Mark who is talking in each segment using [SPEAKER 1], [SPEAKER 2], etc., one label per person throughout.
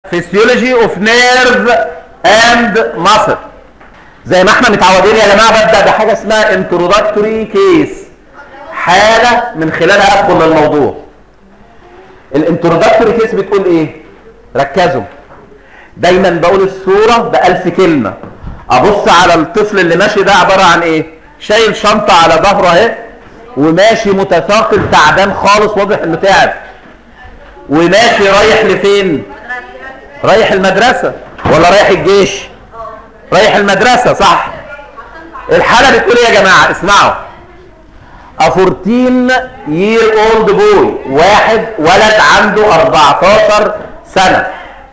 [SPEAKER 1] physiology of nerve and muscle زي ما احنا متعودين يا جماعه ببدا بحاجه اسمها introductory case حاله من خلالها ادخل للموضوع الانترودكتوري كيس بتقول ايه ركزوا دايما بقول الصوره بألف كلمه ابص على الطفل اللي ماشي ده عباره عن ايه شايل شنطه على ظهره اهي وماشي متثاقل تعبان خالص واضح انه تعب وماشي رايح لفين رايح المدرسه ولا رايح الجيش رايح المدرسه صح الحاله بتقول ايه يا جماعه اسمعوا a 14 year old boy واحد ولد عنده 14 سنه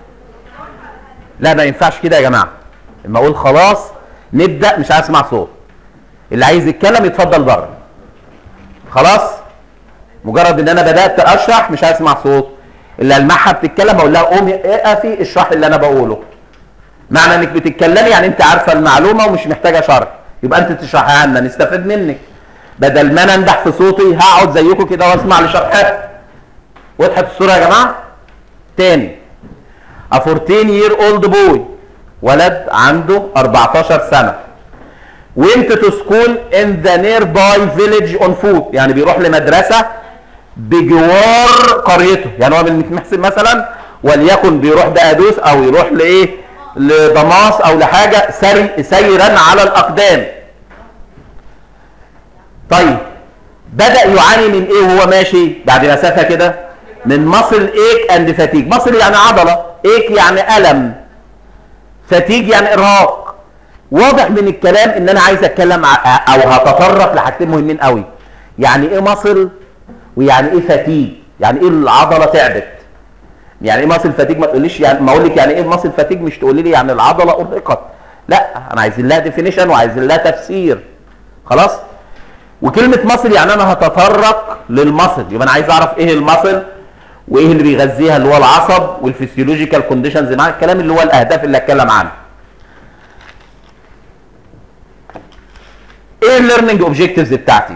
[SPEAKER 1] لا ما ينفعش كده يا جماعه لما اقول خلاص نبدا مش عايز اسمع صوت اللي عايز يتكلم يتفضل بره خلاص مجرد ان انا بدات اشرح مش عايز اسمع صوت اللي المعها بتتكلم اقول لها قومي اقفي اشرحي اللي انا بقوله معنى انك بتتكلمي يعني انت عارفه المعلومه ومش محتاجه شرح يبقى انت تشرحها لنا نستفاد منك بدل ما انا انجح في صوتي هقعد زيكم كده واسمع لشرحها وضحت الصوره يا جماعه تاني a 14 year old boy ولد عنده 14 سنه went to school in the nearby village on foot يعني بيروح لمدرسه بجوار قريته يعني هو من محسن مثلا وليكن بيروح بقادوس او يروح لايه لضماس او لحاجه سري سيرا على الاقدام طيب بدا يعاني من ايه وهو ماشي بعد مسافه كده من مصل ايك اند فاتيج مصل يعني عضله ايك يعني الم فاتيج يعني ارهاق واضح من الكلام ان انا عايز اتكلم او هتطرق لحاجتين مهمين قوي يعني ايه مصل ويعني ايه فاتيج يعني ايه العضله تعبت يعني ايه مصل فاتيج ما تقوليش يعني ما اقول لك يعني ايه مصل فاتيج مش تقولي لي يعني العضله ارهقت لا انا عايزين لها ديفينيشن وعايزين لها تفسير خلاص وكلمه مصل يعني انا هتطرق للمصل يبقى انا عايز اعرف ايه المصل وايه اللي بيغذيها اللي هو العصب والفسيولوجيكال كونديشنز مع الكلام اللي هو الاهداف اللي اتكلم عنها ايه الليرنينج اوبجكتيفز بتاعتي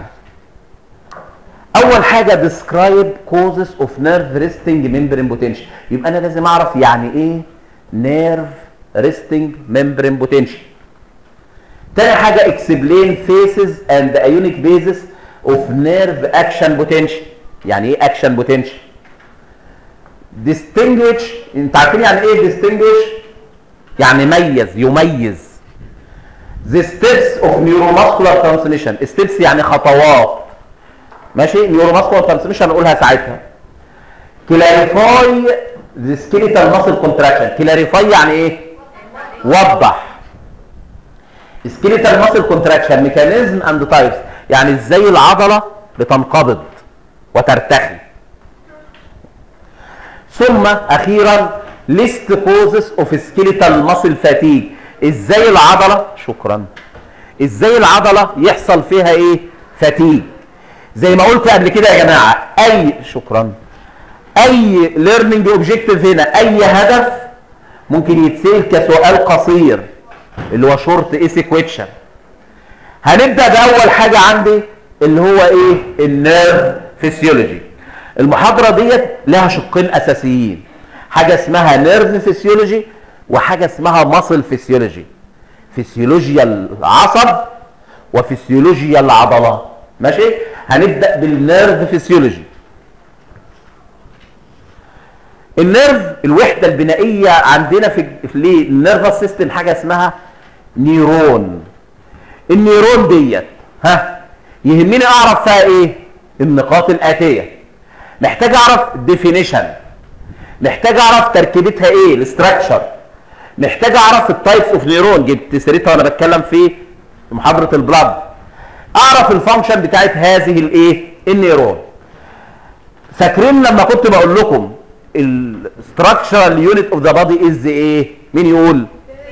[SPEAKER 1] اول حاجه describe causes of nerve resting membrane potential يبقى انا لازم اعرف يعني ايه nerve resting membrane potential تاني حاجه explain phases and ionic basis of nerve action potential يعني ايه action potential distinguish انت عارفين يعني ايه distinguish يعني ميز يميز the steps of neuromuscular transmission steps يعني خطوات ماشي neuromuscular transmission نقولها ساعتها clarify the skeletal muscle contraction clarify يعني ايه وضح skeletal muscle contraction mechanism and types يعني ازاي العضله بتنقبض وترتخي ثم اخيرا list causes of skeletal muscle fatigue ازاي العضله شكرا ازاي العضله يحصل فيها ايه فتيج زي ما قلت قبل كده يا جماعه اي شكرا اي ليرنينج اوبجكتيف هنا اي هدف ممكن يتسال كسؤال قصير اللي هو شورت ايسي كويتشن هنبدا باول حاجه عندي اللي هو ايه النيرف فيسيولوجي المحاضره ديت لها شقين اساسيين حاجه اسمها نيرف فيسيولوجي وحاجه اسمها ماسل فيسيولوجي فيسيولوجيا العصب وفيسيولوجيا العضلات ماشي هنبدا بالنيرف فيسيولوجي النيرف الوحده البنائيه عندنا في في النيرفس سيستم حاجه اسمها نيرون النيرون ديت ها يهمني اعرف فيها ايه النقاط الاتيه محتاج اعرف ديفينيشن محتاج اعرف تركيبتها ايه الاستراكشر محتاج اعرف التايبس اوف نيرون جبت سيرتها وانا بتكلم في محاضره البلاد اعرف الفانكشن بتاعت هذه الايه النيرون فاكرين لما كنت بقول لكم الستراكشرال يونت اوف ذا بادي از ايه مين يقول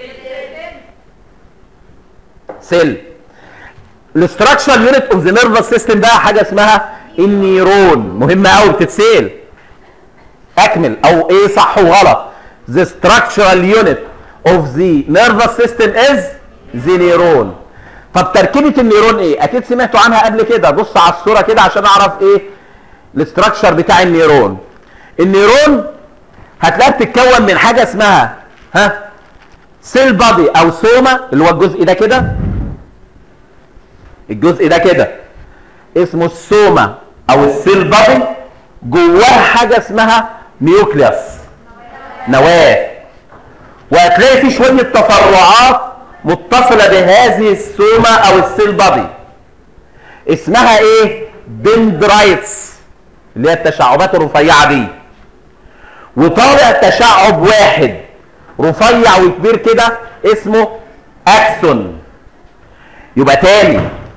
[SPEAKER 1] سيل الاستراكشرال يونت اوف ذا نيرفس سيستم بقى حاجه اسمها النيرون مهمه قوي بتتسال اكمل او ايه صح وغلط the structural unit of the nervous system is the neuron طب تركيبه النيرون ايه اكيد سمعتوا عنها قبل كده بص على الصوره كده عشان اعرف ايه الاستراكشر بتاع النيرون النيرون هتلاقيها بتتكون من حاجه اسمها ها سيل بادي او سوما اللي هو الجزء ده كده الجزء ده كده اسمه السوما او السيل بادي جواها حاجه اسمها نيوكليوس نواه وهتلاقي في شويه تفرعات متصله بهذه السوما او السيل بادي اسمها ايه دندرايتس اللي هي التشعبات الرفيعه دي وطالع تشعب واحد رفيع وكبير كده اسمه اكسون يبقى تاني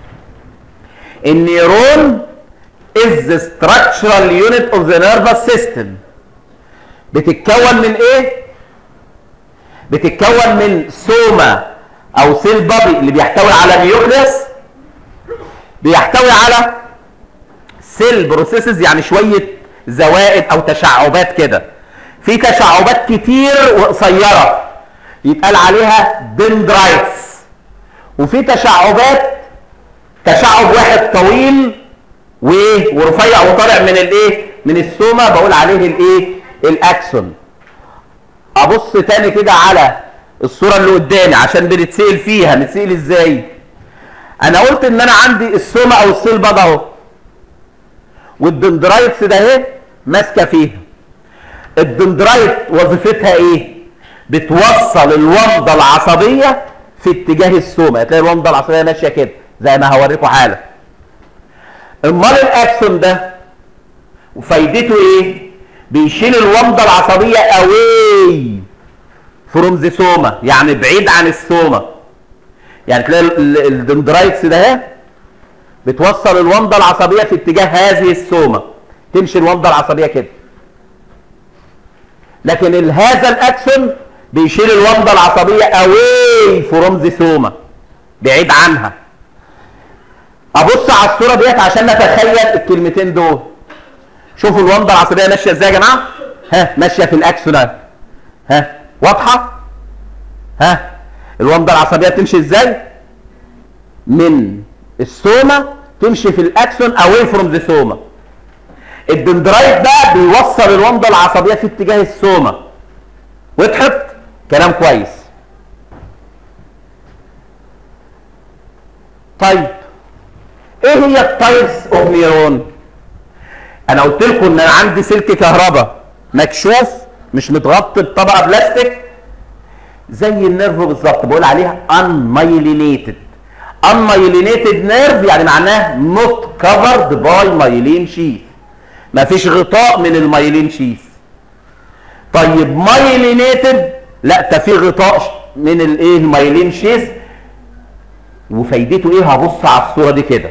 [SPEAKER 1] النيرون is the structural unit of the nervous system بتتكون من ايه بتتكون من سوما او سيل بادي اللي بيحتوي على نيوكليوس بيحتوي على سيل بروسيسز يعني شويه زوائد او تشعبات كده في تشعبات كتير وقصيره يتقال عليها دندرايتس وفي تشعبات تشعب واحد طويل وايه ورفيع وطالع من الايه من السوما بقول عليه الايه الاكسون ابص تاني كده على الصوره اللي قدامي عشان بنتسال فيها نتسال ازاي انا قلت ان انا عندي السوما او السيل باد اهو والدندرايتس ده اهي ماسكه فيها الدندرايت وظيفتها ايه بتوصل الومضه العصبيه في اتجاه السوما هتلاقي الومضه العصبيه ماشيه كده زي ما هوريكم حالا امال الاكسون ده وفايدته ايه بيشيل الومضه العصبيه اواي فروم ذا سوما يعني بعيد عن السوما يعني تلاقي الدندرايتس ده اهي بتوصل الومضه العصبيه في اتجاه هذه السوما تمشي الومضه العصبيه كده لكن هذا الاكسون بيشيل الومضه العصبيه اواي فروم ذا سوما بعيد عنها ابص على الصوره ديت عشان نتخيل الكلمتين دول شوفوا الومضه العصبيه ماشيه ازاي يا جماعه ها ماشيه في الاكسون ها واضحه ها الومضه العصبيه بتمشي ازاي من السوما تمشي في الاكسون اواي فروم ذا سوما الدندرايت بقى بيوصل الومضه العصبيه في اتجاه السوما وضحت كلام كويس طيب ايه هي التايبس اوف نيرون انا قلت لكم ان انا عندي سلك كهرباء مكشوف مش متغطي بطبقه بلاستيك زي النيرف بالظبط بقول عليها unmyelinated unmyelinated nerve يعني معناه not covered by myelin sheath مفيش غطاء من المايلين شيث طيب مايلينيتد لا ده في غطاء من الايه المايلين شيث وفايدته ايه هبص على الصوره دي كده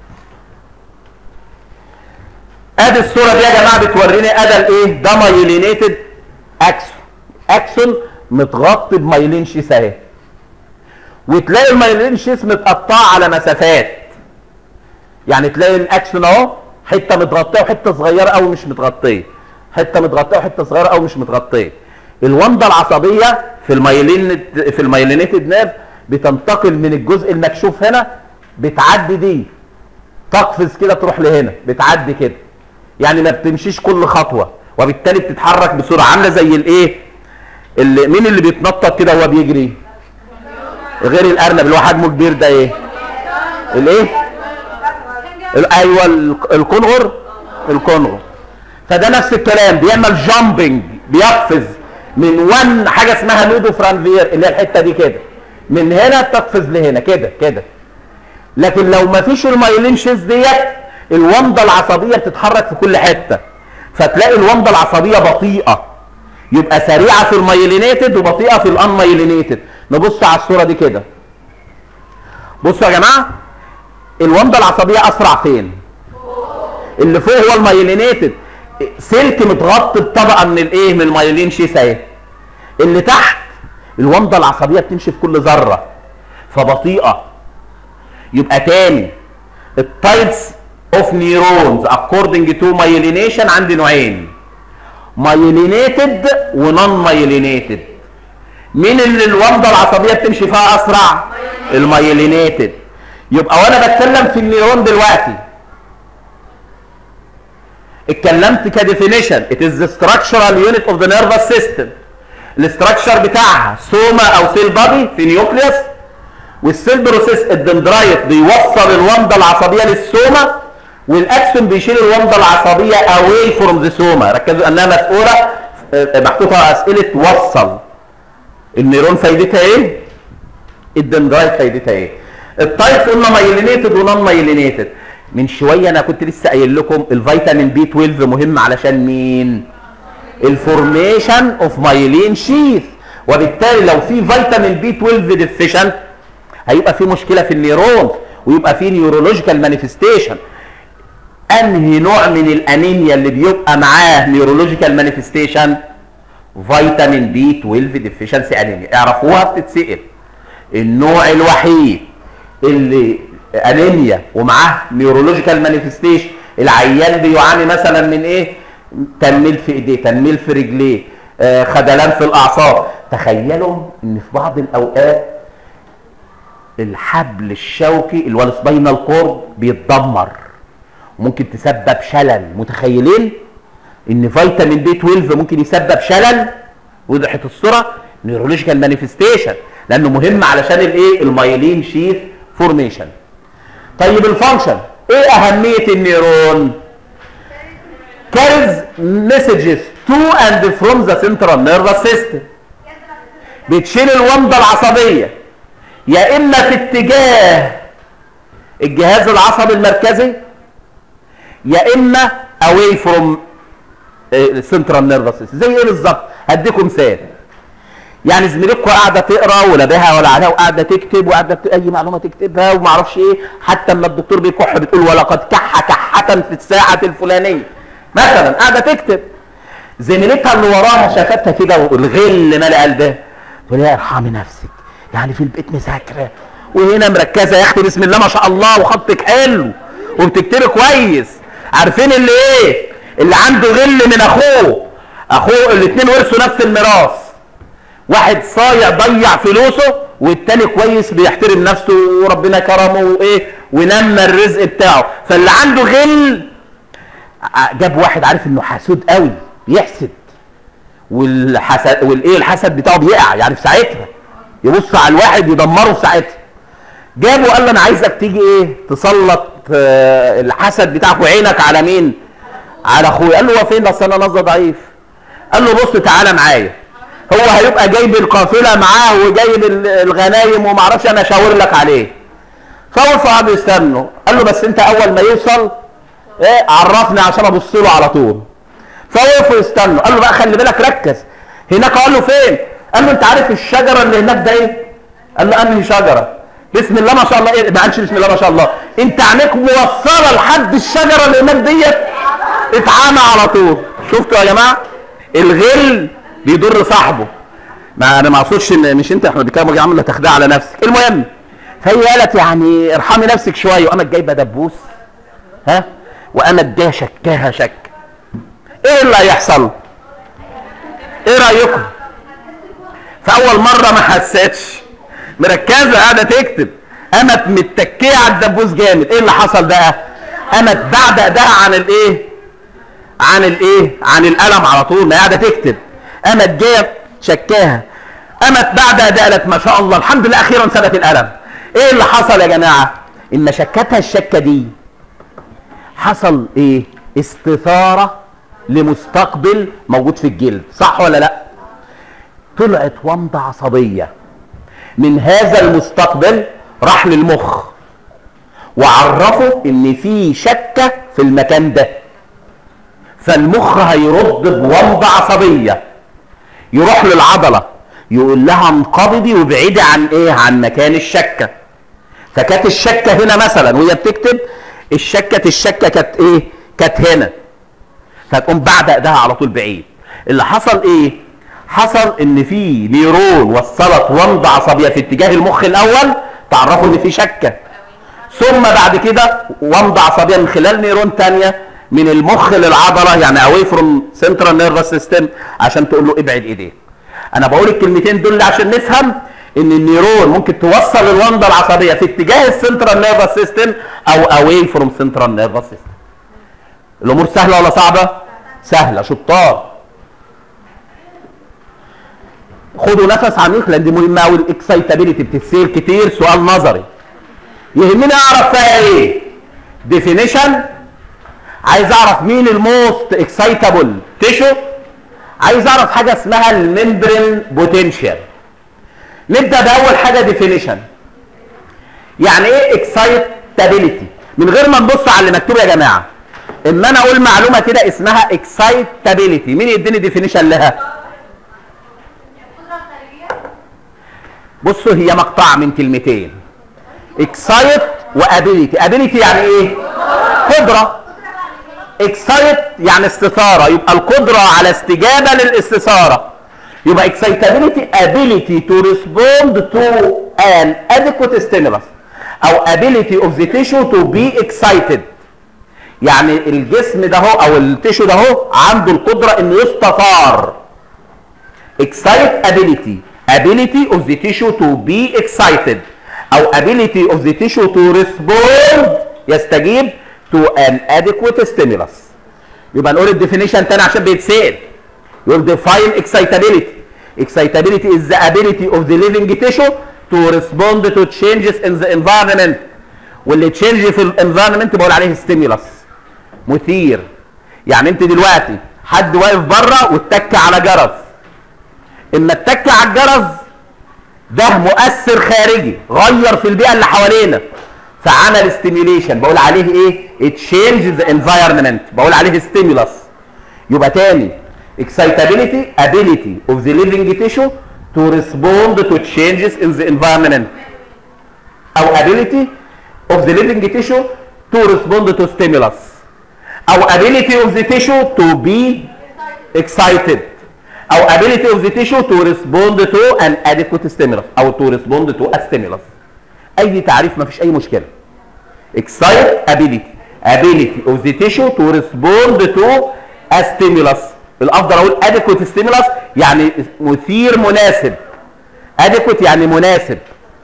[SPEAKER 1] ادي الصوره دي يا جماعه بتوريني ادي الايه ده مايلينيتد اكسون اكسون متغطي بمايلين شيث اهي وتلاقي المايلين شيث متقطعه على مسافات يعني تلاقي الاكسون اهو حته متغطيه وحته صغيره قوي مش متغطيه حته متغطيه وحته صغيره قوي مش متغطيه الومضه العصبيه في المايلين في المايلينيتد نيرف بتنتقل من الجزء المكشوف هنا بتعدي دي تقفز كده تروح لهنا بتعدي كده يعني ما بتمشيش كل خطوه وبالتالي بتتحرك بسرعه عامله زي الايه اللي مين اللي بيتنطط كده وهو بيجري غير الارنب اللي هو حجمه كبير ده ايه الايه ايوه الكنغر الكنغر فده نفس الكلام بيعمل جامبنج بيقفز من وان حاجه اسمها نودو فرانفير اللي هي الحته دي كده من هنا تقفز لهنا كده كده لكن لو ما فيش المايلين شيز ديت الومضه العصبيه بتتحرك في كل حته فتلاقي الومضه العصبيه بطيئه يبقى سريعه في المايلينيتد وبطيئه في الانمايلينيتد نبص على الصوره دي كده بصوا يا جماعه الومضه العصبيه اسرع فين اللي فوق هو المايلينيتد سلك متغطي بطبقه من الايه من المايلين شيس اهي اللي تحت الومضه العصبيه بتمشي في كل ذره فبطيئه يبقى تاني التايبس اوف نيورونز اكوردنج تو مايلينيشن عندي نوعين مايلينيتد ونون مايلينيتد مين اللي الومضه العصبيه بتمشي فيها اسرع المايلينيتد يبقى وانا بتكلم في النيرون دلوقتي اتكلمت كديفينيشن it is the structural unit of the nervous system الاستراكشر بتاعها سوما او سيل بادي في نيوكليوس والسيل بروسيس الدندرايت بيوصل الومضه العصبيه للسوما والاكسون بيشيل الومضه العصبيه اواي فروم ذا سوما ركزوا انها مسؤوله آه، محطوطه اسئله وصل النيرون فايدتها ايه؟ الدندرايت فايدتها ايه؟ التايب قلنا مايلينيتد ونون مايلينيتد من شويه انا كنت لسه قايل لكم الفيتامين بي 12 مهم علشان مين؟ الفورميشن اوف مايلين شيث وبالتالي لو في فيتامين بي 12 ديفيشنت هيبقى في مشكله في النيرون ويبقى في نيورولوجيكال مانيفستيشن انهي نوع من الانيميا اللي بيبقى معاه نيورولوجيكال مانيفستيشن فيتامين بي 12 ديفيشنسي انيميا اعرفوها بتتسال النوع الوحيد اللي انيميا ومعاه نيورولوجيكال مانيفستيشن العيان بيعاني مثلا من ايه تنميل في ايديه تنميل في رجليه آه خدلان في الاعصاب تخيلوا ان في بعض الاوقات الحبل الشوكي اللي هو السباينال كورد بيتدمر ممكن تسبب شلل متخيلين ان فيتامين بي 12 ممكن يسبب شلل وضحت الصوره نيورولوجيكال مانيفستيشن لانه مهم علشان الايه المايلين شيث فورميشن طيب الفانكشن ايه اهميه النيرون carries messages to and from the central nervous system بتشيل الومضه العصبيه يا اما في اتجاه الجهاز العصبي المركزي يا اما away from السنترال نيرفس سيستم زي ايه بالظبط هديكم مثال يعني زميلتكم قاعده تقرا ولا بها ولا عليها وقاعده تكتب وقاعده اي معلومه تكتبها وما اعرفش ايه حتى اما الدكتور بيكح بتقول ولقد كح كحه في الساعه الفلانيه مثلا قاعده تكتب زميلتها اللي وراها شافتها كده والغل ملا قلبها تقول لها ارحمي نفسك يعني في البيت مذاكره وهنا مركزه يا اختي بسم الله ما شاء الله وخطك حلو وبتكتبي كويس عارفين اللي ايه اللي عنده غل من اخوه اخوه الاثنين ورثوا نفس الميراث واحد صايع ضيع فلوسه والتاني كويس بيحترم نفسه وربنا كرمه وايه ونمى الرزق بتاعه فاللي عنده غل جاب واحد عارف انه حسود قوي بيحسد والحسد والايه الحسد بتاعه بيقع يعني في ساعتها يبص على الواحد يدمره في ساعتها جابه وقال له انا عايزك تيجي ايه تسلط آه الحسد بتاعك وعينك على مين على اخويا قال له هو فين اصل انا نظر ضعيف قال له بص تعالى معايا هو هيبقى جايب القافله معاه وجايب الغنايم وما اعرفش انا اشاور لك عليه فوقفوا قعدوا يستنوا قال له بس انت اول ما يوصل ايه عرفني عشان ابص له على طول فوقفوا يستنوا قال له بقى خلي بالك ركز هناك قال له فين قال له انت عارف الشجره اللي هناك ده ايه قال له انهي شجره بسم الله ما شاء الله ايه ما قالش بسم الله ما شاء الله انت عينيك موصله لحد الشجره اللي هناك ديت اتعامى على طول شفتوا يا جماعه الغل بيضر صاحبه ما انا ما اقصدش ان مش انت احنا بنتكلم يا عم لا تخدع على نفسك المهم فهي قالت يعني ارحمي نفسك شويه وقامت جايبه دبوس ها وقامت ده شكاها شك ايه اللي هيحصل ايه رايكم فاول مره ما حسيتش مركزه قاعده تكتب قامت متكيه على الدبوس جامد ايه اللي حصل بقى قامت بعد ايدها عن الايه عن الايه عن القلم على طول ما قاعده تكتب قامت جايه شكاها قامت بعد ايدها قالت ما شاء الله الحمد لله اخيرا ثبت القلم ايه اللي حصل يا جماعه ان شكتها الشكه دي حصل ايه استثاره لمستقبل موجود في الجلد صح ولا لا طلعت ومضة عصبية من هذا المستقبل راح للمخ وعرفه ان في شكة في المكان ده فالمخ هيرد بومضة عصبية يروح للعضلة يقول لها انقبضي وابعدي عن ايه عن مكان الشكة فكانت الشكة هنا مثلا وهي بتكتب الشكة الشكة كانت ايه كانت هنا فتقوم بعد ايدها على طول بعيد اللي حصل ايه حصل ان في نيرون وصلت ومضة عصبية في اتجاه المخ الاول تعرفوا ان في شكة ثم بعد كده ومضة عصبية من خلال نيرون تانية من المخ للعضلة يعني away from central nervous system عشان تقول له ابعد ايديك انا بقول الكلمتين دول عشان نفهم ان النيرون ممكن توصل الومضة العصبية في اتجاه السنترال نيرفس سيستم او away from central nervous system الامور سهله ولا صعبه سهله شطار خدوا نفس عميق لان دي مهمه قوي الاكسايتابيلتي بتتسال كتير سؤال نظري يهمني اعرف فيها ايه ديفينيشن عايز اعرف مين الموست اكسايتابل تيشو عايز اعرف حاجه اسمها الممبرين بوتنشال نبدا باول حاجه ديفينيشن يعني ايه اكسايتابيلتي من غير ما نبص على اللي مكتوب يا جماعه اما انا اقول معلومه كده اسمها اكسايتابيلتي مين يديني ديفينيشن لها بصوا هي مقطع من كلمتين اكسايت وابيليتي ابيليتي يعني ايه قدره اكسايت يعني استثاره يبقى القدره على استجابه للاستثاره يبقى excitability ability to respond to an adequate stimulus او ability of the tissue to be excited يعني الجسم ده هو او التيشو ده هو عنده القدره انه يستثار excitability ability of the tissue to be excited او ability of the tissue to respond يستجيب to an adequate stimulus يبقى نقول الديفينيشن تاني عشان بيتسال يقول define excitability excitability is the ability of the living tissue to respond to changes in the environment واللي تشينج في الانفايرمنت بقول عليه ستيمولس مثير يعني انت دلوقتي حد واقف بره واتك على جرس اما اتك على الجرس ده مؤثر خارجي غير في البيئه اللي حوالينا فعمل ستيميوليشن بقول عليه ايه تشينج ذا انفايرمنت بقول عليه ستيمولس يبقى تاني excitability ability of the living tissue to respond to changes in the environment او ability of the living tissue to respond to stimulus او ability of the tissue to be excited او ability of the tissue to respond to an adequate stimulus او to respond to a stimulus اي تعريف ما فيش اي مشكله excite ability ability of the tissue to respond to a stimulus الافضل اقول adequate stimulus يعني مثير مناسب adequate يعني مناسب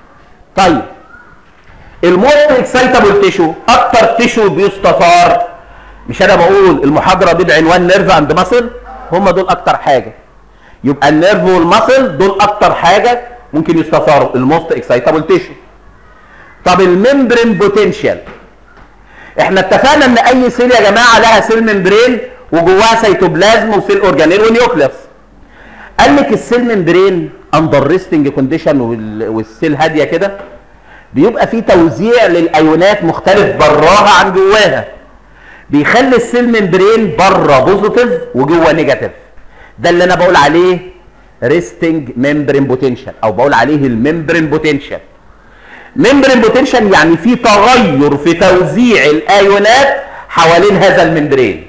[SPEAKER 1] طيب الموست اكسايتابل تيشو اكتر تيشو بيستثار مش انا بقول المحاضره دي بعنوان نيرف اند ماسل هم دول اكتر حاجه يبقى النيرف والماسل دول اكتر حاجه ممكن يستثاروا الموست اكسايتابل تيشو طب الممبرين بوتنشال احنا اتفقنا ان اي سيل يا جماعه لها سيل ممبرين وجواها سيتوبلازم وسيل اورجانيل ونيوكليوس قال لك السيل ممبرين اندر ريستنج كونديشن والسيل هاديه كده بيبقى في توزيع للايونات مختلف براها عن جواها بيخلي السيل ممبرين بره بوزيتيف وجوه نيجاتيف ده اللي انا بقول عليه ريستنج ممبرين بوتنشال او بقول عليه الممبرين بوتنشال ممبرين بوتنشال يعني في تغير في توزيع الايونات حوالين هذا الممبرين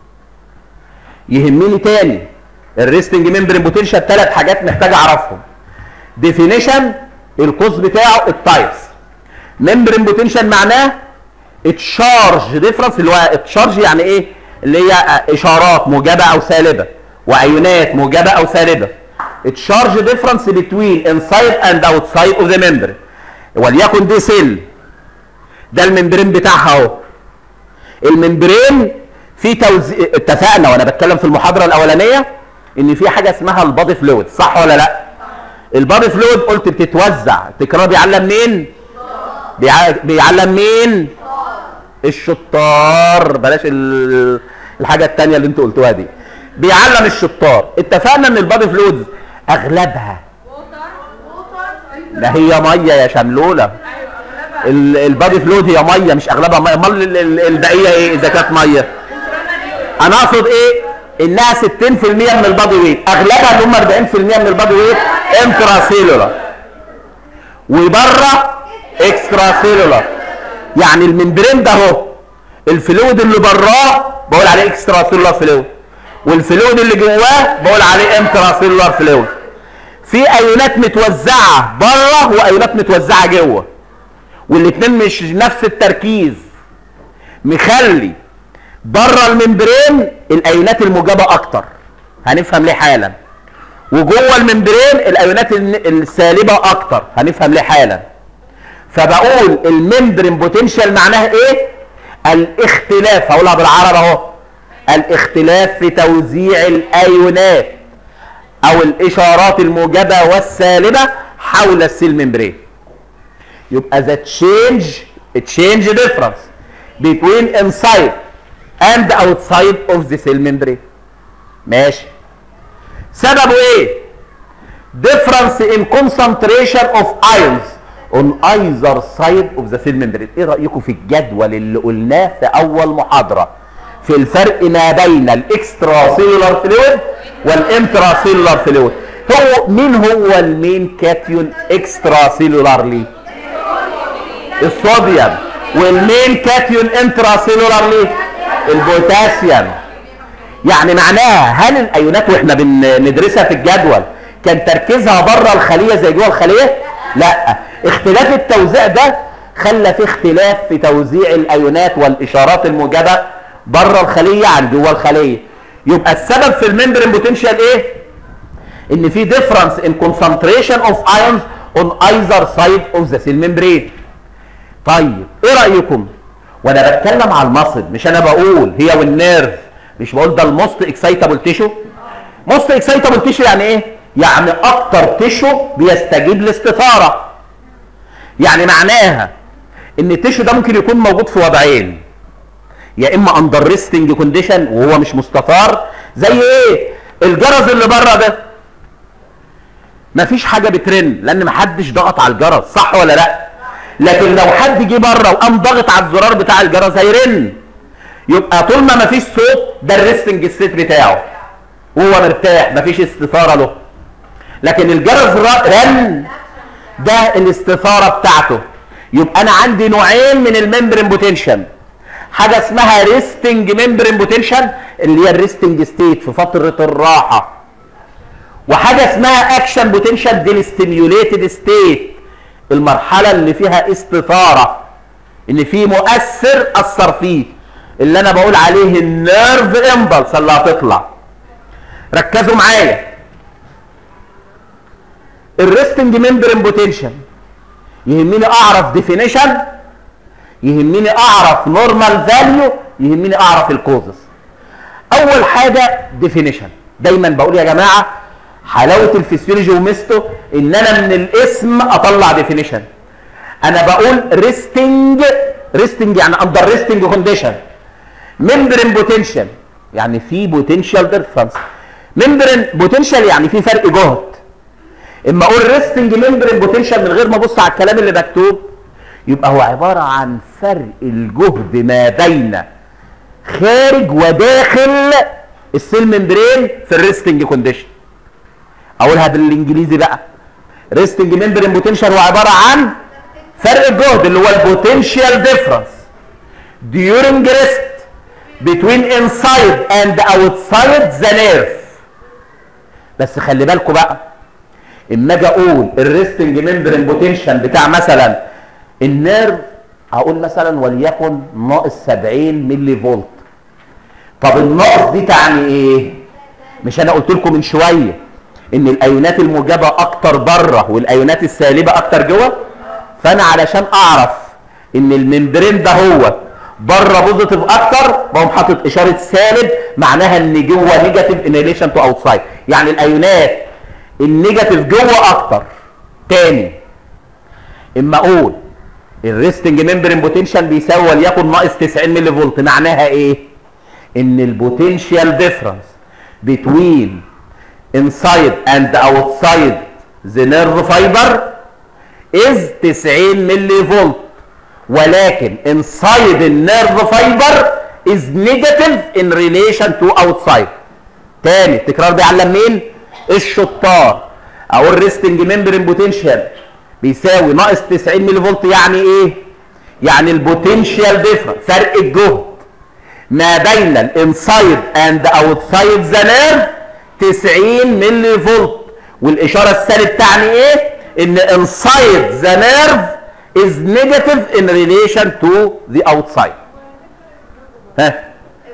[SPEAKER 1] يهمني تاني الريستنج ممبرين بوتنشال ثلاث حاجات محتاج اعرفهم ديفينيشن القوس بتاعه التايبس ممبرين بوتنشال معناه اتشارج ديفرنس اللي هو اتشارج يعني ايه اللي هي اشارات موجبه او سالبه وايونات موجبه او سالبه اتشارج ديفرنس بتوين انسايد اند اوتسايد اوف ذا ممبرين وليكن دي سيل ده الممبرين بتاعها اهو الممبرين في توزيع اتفقنا وانا بتكلم في المحاضره الاولانيه ان في حاجه اسمها البادي فلويد صح ولا لا البادي فلويد قلت بتتوزع التكرار بيعلم مين بيع... بيعلم مين الشطار بلاش ال... الحاجه الثانيه اللي انتوا قلتوها دي بيعلم الشطار اتفقنا ان البادي فلويد اغلبها ده هي ميه يا شملوله ال- البادي فلويد هي ميه مش اغلبها ميه امال ال- ال- البقيه ايه اذا كانت ميه انا اقصد ايه انها 60% من البادي ويت اغلبها اللي هم 40% من البادي ويت انترا سيلولار وبره اكسترا سيلولار يعني الممبرين ده اهو الفلويد اللي براه بقول عليه اكسترا سيلولار فلويد والفلويد اللي جواه بقول عليه انترا سيلولار فلويد في ايونات متوزعه بره وايونات متوزعه جوه والاثنين مش نفس التركيز مخلي بره الممبرين الايونات الموجبه اكتر هنفهم ليه حالا وجوه الممبرين الايونات الن- السالبه اكتر هنفهم ليه حالا فبقول الممبرين بوتنشال معناها ايه الاختلاف هقولها بالعربي اهو الاختلاف في توزيع الايونات او الاشارات الموجبه والسالبه حول السيل ممبرين يبقى the change change difference between inside and outside of the cell membrane ماشي سببه ايه difference in concentration of ions on either side of the cell membrane ايه رايكم في الجدول اللي قلناه في اول محاضره في الفرق ما بين الاكسترا سيلولار فلويد والانترا سيلولار فلويد هو مين هو المين كاتيون اكسترا سيلولارلي الصوديوم والمين كاتيون انترا سيلولارلي البوتاسيوم يعني معناها هل الايونات واحنا بندرسها في الجدول كان تركيزها بره الخليه زي جوه الخليه لا اختلاف التوزيع ده خلى في اختلاف في توزيع الايونات والاشارات الموجبه بره الخليه عن جوه الخليه يبقى السبب في الممبرين بوتنشال ايه ان في difference in concentration of ions on either side of the cell membrane طيب ايه رايكم وانا بتكلم على المصل مش انا بقول هي والنيرف مش بقول ده الموست اكسايتابل تيشو موست اكسايتابل تيشو يعني ايه يعني اكتر تيشو بيستجيب لاستثاره يعني معناها ان التيشو ده ممكن يكون موجود في وضعين يا اما اندر ريستنج كونديشن وهو مش مستثار زي ايه الجرس اللي بره ده مفيش حاجه بترن لان محدش ضغط على الجرس صح ولا لا لكن لو حد جه بره وقام ضاغط على الزرار بتاع الجرس هيرن يبقى طول ما مفيش صوت ده الريستنج ستيت بتاعه وهو مرتاح مفيش استثاره له لكن الجرس رن ده الاستثاره بتاعته يبقى انا عندي نوعين من الممبرين بوتنشال حاجه اسمها ريستنج ممبرين بوتنشال اللي هي الريستنج ستيت في فتره الراحه وحاجه اسمها اكشن بوتنشال دي الستيميوليتد ستيت المرحله اللي فيها استثاره ان في مؤثر اثر فيه اللي انا بقول عليه النيرف امبلس اللي هتطلع ركزوا معايا الريستنج ممبرين بوتنشال يهمني اعرف ديفينيشن يهمني اعرف نورمال فاليو يهمني اعرف الكوزز اول حاجه ديفينيشن دايما بقول يا جماعه حلاوه الفسيولوجي وميزته ان انا من الاسم اطلع ديفينيشن انا بقول ريستنج ريستنج يعني اندر ريستنج كونديشن ممبرين بوتنشال يعني في بوتنشال ديفرنس ممبرين بوتنشال يعني في فرق جهد اما اقول ريستنج ممبرين بوتنشال من غير ما ابص على الكلام اللي مكتوب يبقى هو عباره عن فرق الجهد ما بين خارج وداخل السيل ممبرين في الريستنج كونديشن اقولها بالانجليزي بقى ريستنج ممبرين بوتنشال هو عباره عن فرق الجهد اللي هو البوتنشال ديفرنس during rest between inside and outside the nerve بس خلي بالكم بقى اما اجي اقول الريستنج ممبرين بوتنشال بتاع مثلا النيرف هقول مثلا وليكن ناقص 70 ملي فولت طب الناقص دي تعني ايه مش انا قلت لكم من شويه ان الايونات الموجبه اكتر بره والايونات السالبه اكتر جوه فانا علشان اعرف ان الممبرين ده هو بره بوزيتيف اكتر بقوم حاطط اشاره سالب معناها ان جوه نيجاتيف ان ريليشن تو اوتسايد يعني الايونات النيجاتيف جوه اكتر تاني اما اقول الريستنج ممبرين بوتنشال بيساوي وليكن ناقص 90 ملي فولت معناها ايه ان البوتنشال ديفرنس بتوين inside and outside the nerve fiber is 90 ملي فولت ولكن inside the nerve fiber is negative in relation to outside تاني التكرار بيعلم مين الشطار اقول ريستنج ممبرين بوتنشال بيساوي ناقص 90 ملي فولت يعني ايه يعني البوتنشال ديفرنس فرق الجهد ما بين الانسايد اند اوتسايد ذا نيرف 90 ملي فولت والاشاره السالب تعني ايه ان inside the nerve is negative in relation to the outside ها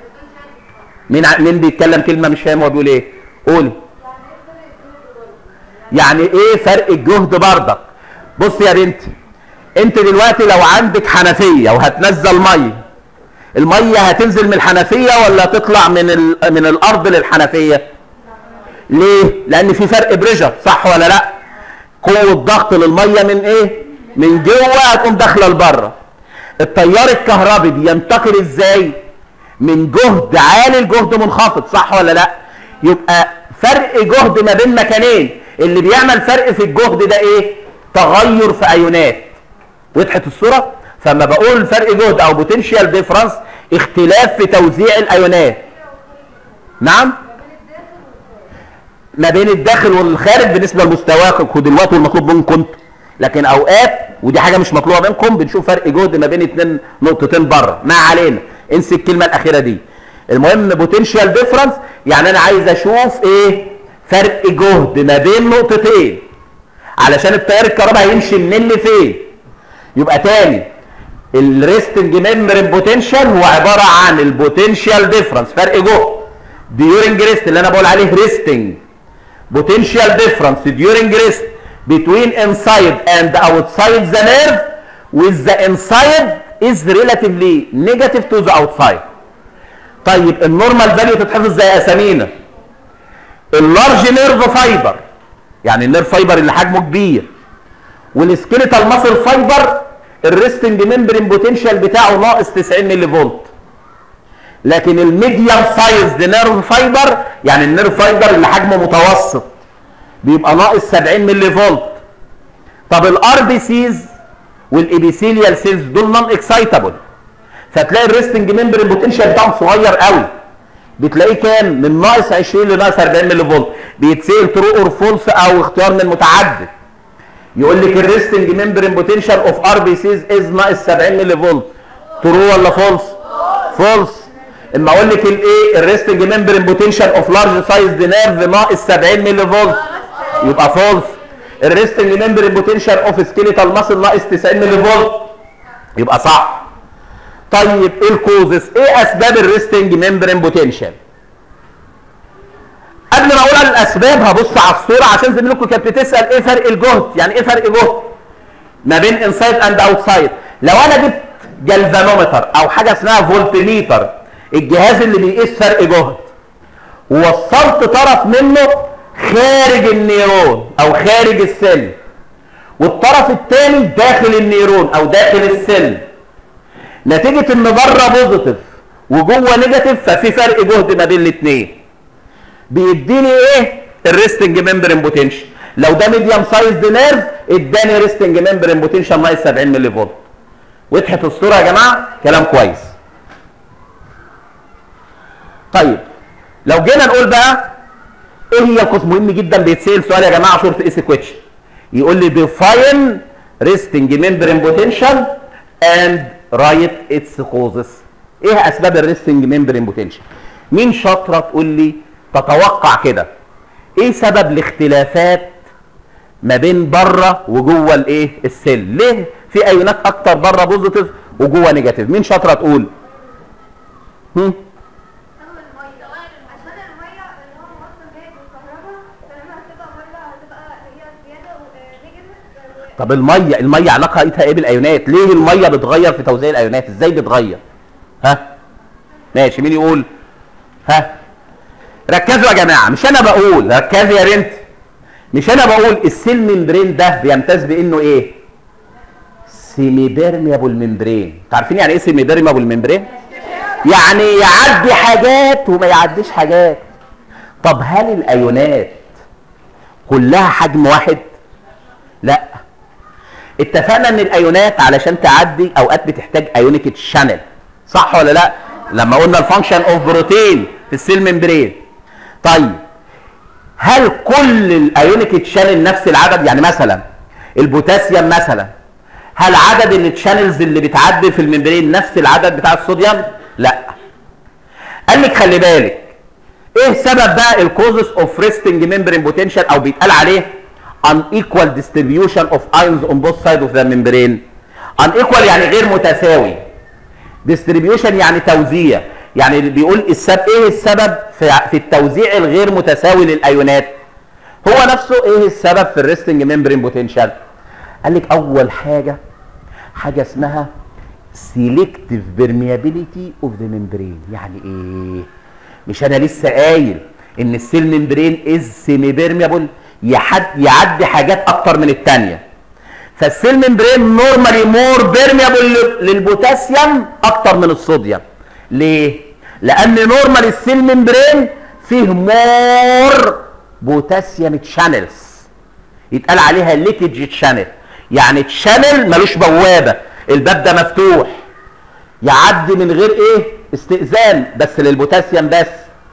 [SPEAKER 1] مين ع... مين بيتكلم كلمه مش فاهم هو بيقول ايه قولي يعني ايه فرق الجهد بردك بص يا بنتي انت دلوقتي لو عندك حنفيه وهتنزل ميه الميه هتنزل من الحنفيه ولا تطلع من ال... من الارض للحنفيه ليه لان في فرق بريشر صح ولا لا قوه ضغط للميه من ايه من جوه هتقوم داخله لبره التيار الكهربي بينتقل ازاي من جهد عالي لجهد منخفض صح ولا لا يبقى فرق جهد ما بين مكانين اللي بيعمل فرق في الجهد ده ايه تغير في ايونات وضحت الصوره فما بقول فرق جهد او بوتنشال ديفرنس اختلاف في توزيع الايونات نعم ما بين الداخل والخارج بالنسبه لمستواكم دلوقتي والمطلوب منكم انتوا لكن اوقات ودي حاجه مش مطلوبه منكم بنشوف فرق جهد ما بين اتنين نقطتين بره ما علينا انسى الكلمه الاخيره دي المهم بوتنشال ديفرنس يعني انا عايز اشوف ايه فرق جهد ما بين نقطتين علشان التيار الكهربائي هيمشي منين لفين يبقى تاني الريستنج ميمبرين بوتنشال هو عباره عن البوتنشال ديفرنس فرق جهد ديورنج ريست اللي انا بقول عليه ريستنج potential difference during rest between inside and outside the nerve with the inside is relatively negative to the outside طيب النورمال فاليو تتحفظ زي اسامينا اللارج نيرف فايبر يعني النيرف فايبر اللي حجمه كبير والسكيليتال ماسل فايبر الريستنج ممبرين بوتنشال بتاعه ناقص 90 ملي فولت لكن الميديم سايز نيرف فايبر يعني النيرف فايبر اللي حجمه متوسط بيبقى ناقص 70 ملي فولت طب الار بي سيز والابيثيليال سيلز دول نون اكسايتابل فتلاقي الريستنج ممبرين بوتنشال بتاعهم صغير قوي بتلاقيه كام من ناقص 20 لناقص 40 ملي فولت بيتسال ترو اور فولس او اختيار من متعدد يقول لك الريستنج ممبرين بوتنشال اوف ار بي سيز از ناقص 70 ملي فولت ترو ولا فولس فولس اما اقول لك الايه الريستنج ممبرين بوتنشال اوف لارج سايز نيرف ناقص 70 ملي فولت يبقى فولس الريستنج ممبرين بوتنشال اوف سكيليتال ماسل ناقص 90 ملي فولت يبقى صح طيب ايه الكوزس ايه اسباب الريستنج ممبرين بوتنشال قبل ما اقول على الاسباب هبص على الصوره عشان زميلكم كانت بتسال ايه فرق الجهد يعني ايه فرق جهد ما بين انسايد اند اوتسايد لو انا جبت جلفانومتر او حاجه اسمها فولتميتر الجهاز اللي بيقيس فرق جهد ووصلت طرف منه خارج النيرون او خارج السل والطرف الثاني داخل النيرون او داخل السل نتيجه ان بره بوزيتيف وجوه نيجاتيف ففي فرق جهد ما بين الاثنين بيديني ايه الريستنج ممبرين بوتنشال لو ده ميديوم سايز نيرف اداني ريستنج ممبرين بوتنشال ناقص 70 ملي فولت وضحت الصوره يا جماعه كلام كويس طيب لو جينا نقول بقى ايه هي القوس مهم جدا بيتسال سؤال يا جماعه شورت اس كويتشن يقول لي ديفاين ريستنج ممبرين بوتنشال اند رايت اتس كوزز ايه اسباب الريستنج ممبرين بوتنشال مين شاطره تقول لي تتوقع كده ايه سبب الاختلافات ما بين بره وجوه الايه السيل ليه في ايونات اكتر بره بوزيتيف وجوه نيجاتيف مين شاطره تقول هم؟
[SPEAKER 2] اول الميه عشان الميه اللي هو موصل جاي بالكهرباء فلما هتبقى ميه هتبقى هي زياده ونيجاتيف
[SPEAKER 1] طب الميه الميه علاقتها ايه بالايونات ليه الميه بتغير في توزيع الايونات ازاي بتغير ها ماشي مين يقول ها ركزوا يا جماعه مش انا بقول ركزي يا بنت مش انا بقول السيل ممبرين ده بيمتاز بانه ايه سيمي بيرميابل ممبرين عارفين يعني ايه سيمي بيرميابل ممبرين يعني يعدي حاجات وما يعديش حاجات طب هل الايونات كلها حجم واحد لا اتفقنا ان الايونات علشان تعدي اوقات بتحتاج ايونيك شانل صح ولا لا لما قلنا الفانكشن اوف بروتين في السيل ممبرين طيب هل كل الايونيك شانل نفس العدد يعني مثلا البوتاسيوم مثلا هل عدد التشانلز اللي بتعدي في الممبرين نفس العدد بتاع الصوديوم لا قال لك خلي بالك ايه سبب بقى الكوزس اوف ريستنج ممبرين بوتنشال او بيتقال عليه unequal distribution of ions on both sides of the membrane unequal يعني غير متساوي distribution يعني توزيع يعني بيقول السبب ايه السبب في, في التوزيع الغير متساوي للايونات هو نفسه ايه السبب في الريستنج ممبرين بوتنشال قال لك اول حاجه حاجه اسمها selective permeability of the membrane يعني ايه مش انا لسه قايل ان السيل ممبرين از سيمي بيرميبل يعدي حاجات اكتر من الثانيه فالسيل ممبرين نورمالي مور بيرميبل للبوتاسيوم اكتر من الصوديوم ليه لان نورمال السيل ممبرين فيه مور بوتاسيوم تشانلز يتقال عليها ليكج تشانل يعني تشانل ملوش بوابه الباب ده مفتوح يعدي من غير ايه استئذان بس للبوتاسيوم بس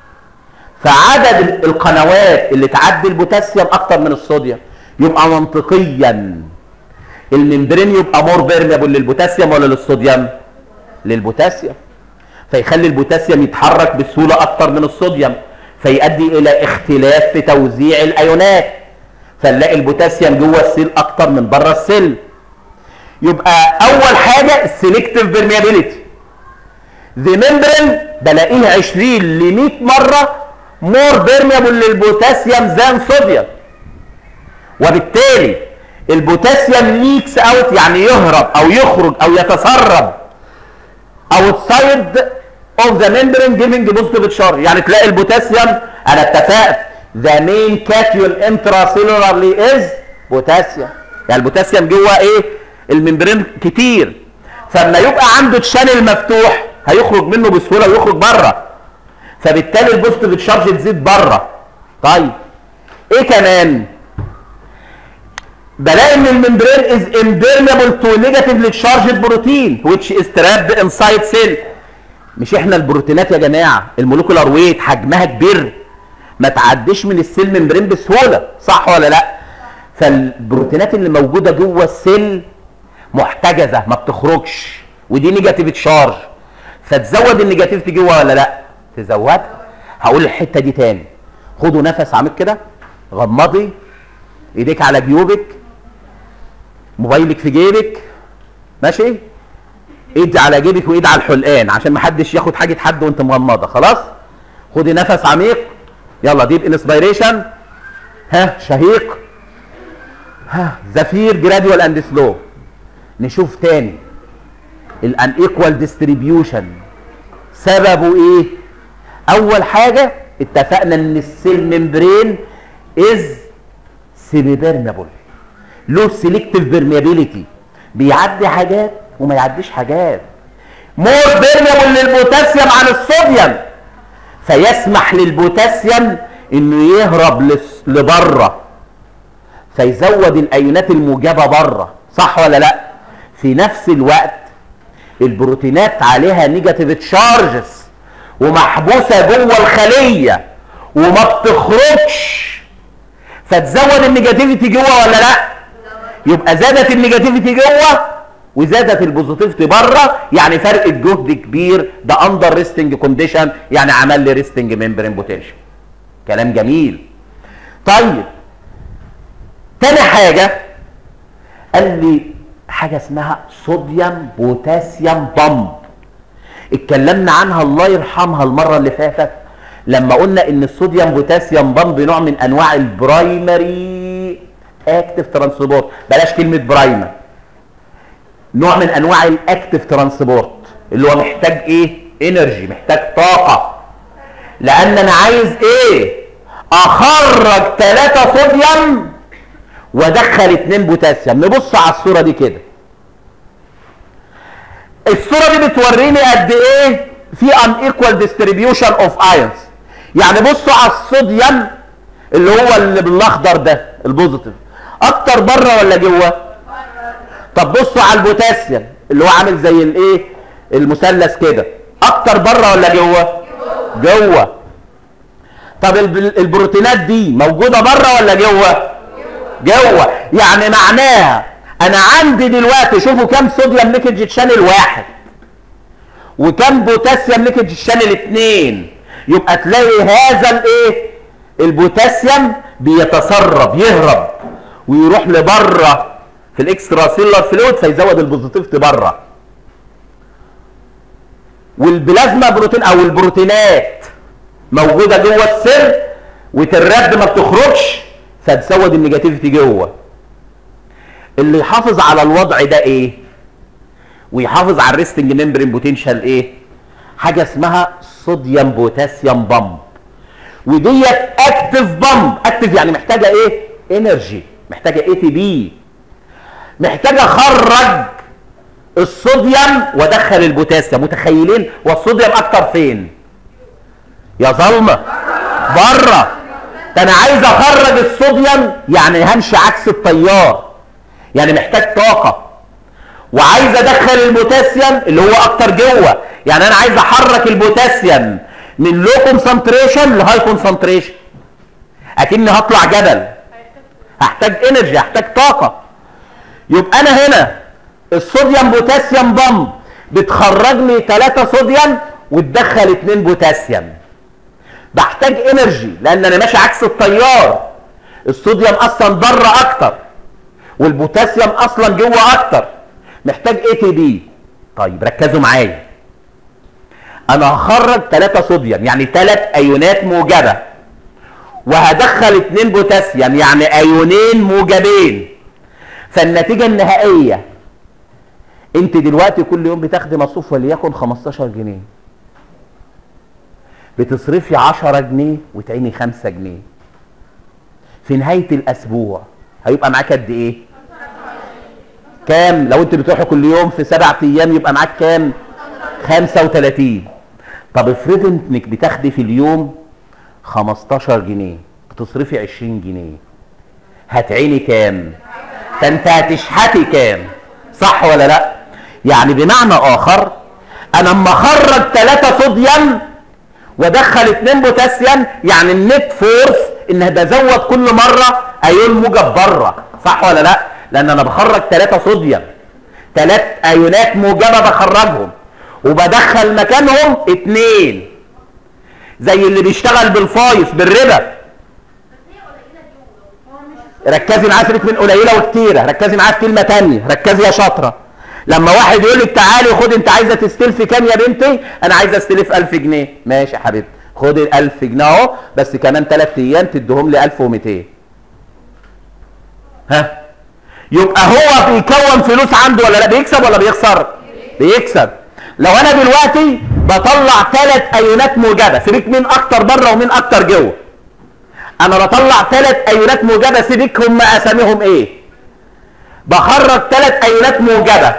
[SPEAKER 1] فعدد القنوات اللي تعدي البوتاسيوم اكتر من الصوديوم يبقى منطقيا الممبرين يبقى مور بيرميبل للبوتاسيوم ولا للصوديوم للبوتاسيوم فيخلي البوتاسيوم يتحرك بسهوله اكتر من الصوديوم فيؤدي الى اختلاف في توزيع الايونات فنلاقي البوتاسيوم جوه السيل اكتر من بره السيل يبقى اول حاجه السلكتيف بيرميابيليتي ذا ممبرين بلاقيه 20 ل 100 مره مور بيرميبل للبوتاسيوم ذان صوديوم وبالتالي البوتاسيوم ليكس اوت يعني يهرب او يخرج او يتسرب outside of the membrane giving positive charge يعني تلاقي البوتاسيوم انا اتفقت the main cation intracellularly is بوتاسيوم يعني البوتاسيوم جوه ايه الممبرين كتير فلما يبقى عنده تشانل مفتوح هيخرج منه بسهوله ويخرج بره فبالتالي البوزيتيف تشارج تزيد بره طيب ايه كمان بلاقي ان الممبرين از امبيرمبل تو نيجاتيفلي تشارجد بروتين which is trapped inside cell مش احنا البروتينات يا جماعه المولكولار ويت حجمها كبير ما تعديش من السيل ممبرين بسهوله صح ولا لا فالبروتينات اللي موجوده جوه السيل محتجزه ما بتخرجش ودي نيجاتيف تشارج فتزود النيجاتيفيتي جوه ولا لا تزودها هقول الحته دي تاني خدوا نفس عميق كده غمضي ايديك على جيوبك موبايلك في جيبك ماشي ايد على جيبك وايد على الحلقان عشان ما حدش ياخد حاجه حد وانت مغمضه خلاص خدي نفس عميق يلا ديب انسبيريشن ها شهيق ها زفير جراديوال اند سلو نشوف تاني الان ايكوال ديستريبيوشن سببه ايه اول حاجه اتفقنا ان السيل ممبرين از سيمي بيرميبل له سيلكتيف بيرميابيليتي بيعدي حاجات وما يعديش حاجات مور بيرميبل للبوتاسيوم عن الصوديوم فيسمح للبوتاسيوم انه يهرب لس- لبره فيزود الايونات الموجبه بره صح ولا لا في نفس الوقت البروتينات عليها نيجاتيف تشارجز ومحبوسه جوه الخليه وما بتخرجش فتزود النيجاتيفيتي جوه ولا لا يبقى زادت النيجاتيفيتي جوه وزادت البوزيتيفيتي بره يعني فرق الجهد كبير ده اندر ريستنج كونديشن يعني عمل لي ريستنج ممبرين بوتنشال كلام جميل طيب تاني حاجه قال لي حاجه اسمها صوديوم بوتاسيوم بامب اتكلمنا عنها الله يرحمها المره اللي فاتت لما قلنا ان الصوديوم بوتاسيوم بامب نوع من انواع البرايمري اكتف ترانسبورت بلاش كلمه برايمر نوع من انواع الاكتف ترانسبورت اللي هو محتاج ايه انرجي محتاج طاقه لان انا عايز ايه اخرج ثلاثة صوديوم وادخل اتنين بوتاسيوم نبص على الصوره دي كده الصوره دي بتوريني قد ايه في unequal distribution of ions يعني بصوا على الصوديوم اللي هو اللي بالاخضر ده البوزيتيف اكتر بره ولا جوه طب بصوا على البوتاسيوم اللي هو عامل زي الايه المثلث كده اكتر بره ولا جوه جوه طب الب- البروتينات دي موجوده بره ولا جوه جوه يعني معناها انا عندي دلوقتي شوفوا كام صوديوم ليكج شانل واحد وكم بوتاسيوم ليكج شانل اتنين يبقى تلاقي هذا الايه البوتاسيوم بيتسرب يهرب ويروح لبره في الاكسترا سيلر فلويد فيزود البوزيتيفيتي بره والبلازما بروتين او البروتينات موجوده جوه السيل وترد ما بتخرجش فتزود النيجاتيفيتي جوه اللي يحافظ على الوضع ده ايه ويحافظ على الريستنج ممبرين بوتنشال ايه حاجه اسمها صوديوم بوتاسيوم بامب وديت اكتف بامب اكتف يعني محتاجه ايه انرجي محتاجه اي تي بي محتاجه اخرج الصوديوم وادخل البوتاسيوم متخيلين والصوديوم اكتر فين يا ظلمه بره ده انا عايز اخرج الصوديوم يعني همشي عكس التيار يعني محتاج طاقه وعايز ادخل البوتاسيوم اللي هو اكتر جوه يعني انا عايز احرك البوتاسيوم من لو كونسنتريشن لهاي كونسنتريشن اكني هطلع جبل هحتاج انرجي هحتاج طاقه يبقى انا هنا الصوديوم بوتاسيوم بامب بتخرج لي 3 صوديوم وتدخل 2 بوتاسيوم بحتاج انرجي لان انا ماشي عكس التيار الصوديوم اصلا بره اكتر والبوتاسيوم اصلا جوه اكتر محتاج اي تي بي طيب ركزوا معايا انا هخرج 3 صوديوم يعني 3 ايونات موجبه وهدخل 2 بوتاسيوم يعني ايونين موجبين فالنتيجه النهائيه انت دلوقتي كل يوم بتاخدي مصروف وليكن 15 جنيه بتصرفي 10 جنيه وتعيني 5 جنيه في نهايه الاسبوع هيبقى معاك قد ايه كام لو انت بتروحي كل يوم في سبع ايام يبقى معاك كام 35 طب افرضي انك بتاخدي في اليوم 15 جنيه بتصرفي 20 جنيه هتعيني كام ده انت هتشحتي كام صح ولا لا يعني بمعنى اخر انا اما اخرج 3 صوديوم وادخل 2 بوتاسيوم يعني النت فورس ان بزود كل مره ايون موجب بره صح ولا لا لان انا بخرج 3 صوديوم 3 ايونات موجبه بخرجهم وبدخل مكانهم 2 زي اللي بيشتغل بالفايس بالربا ركزي معايا سيبك من قليله وكتيره ركزي معايا في كلمه تانية ركزي يا شاطره لما واحد يقول لك تعالي خد انت عايزه تستلفي كام يا بنتي انا عايزه استلف 1000 جنيه ماشي يا حبيبتي خد ال 1000 جنيه اهو بس كمان 3 ايام تديهم لي 1200 ها يبقى هو بيكون فلوس عنده ولا لا بيكسب ولا بيخسر بيكسب لو انا دلوقتي بطلع ثلاث ايونات موجبه سيبك مين اكتر بره ومين اكتر جوه انا بطلع ثلاث ايونات موجبه سيبك هم اساميهم ايه بخرج ثلاث ايونات موجبه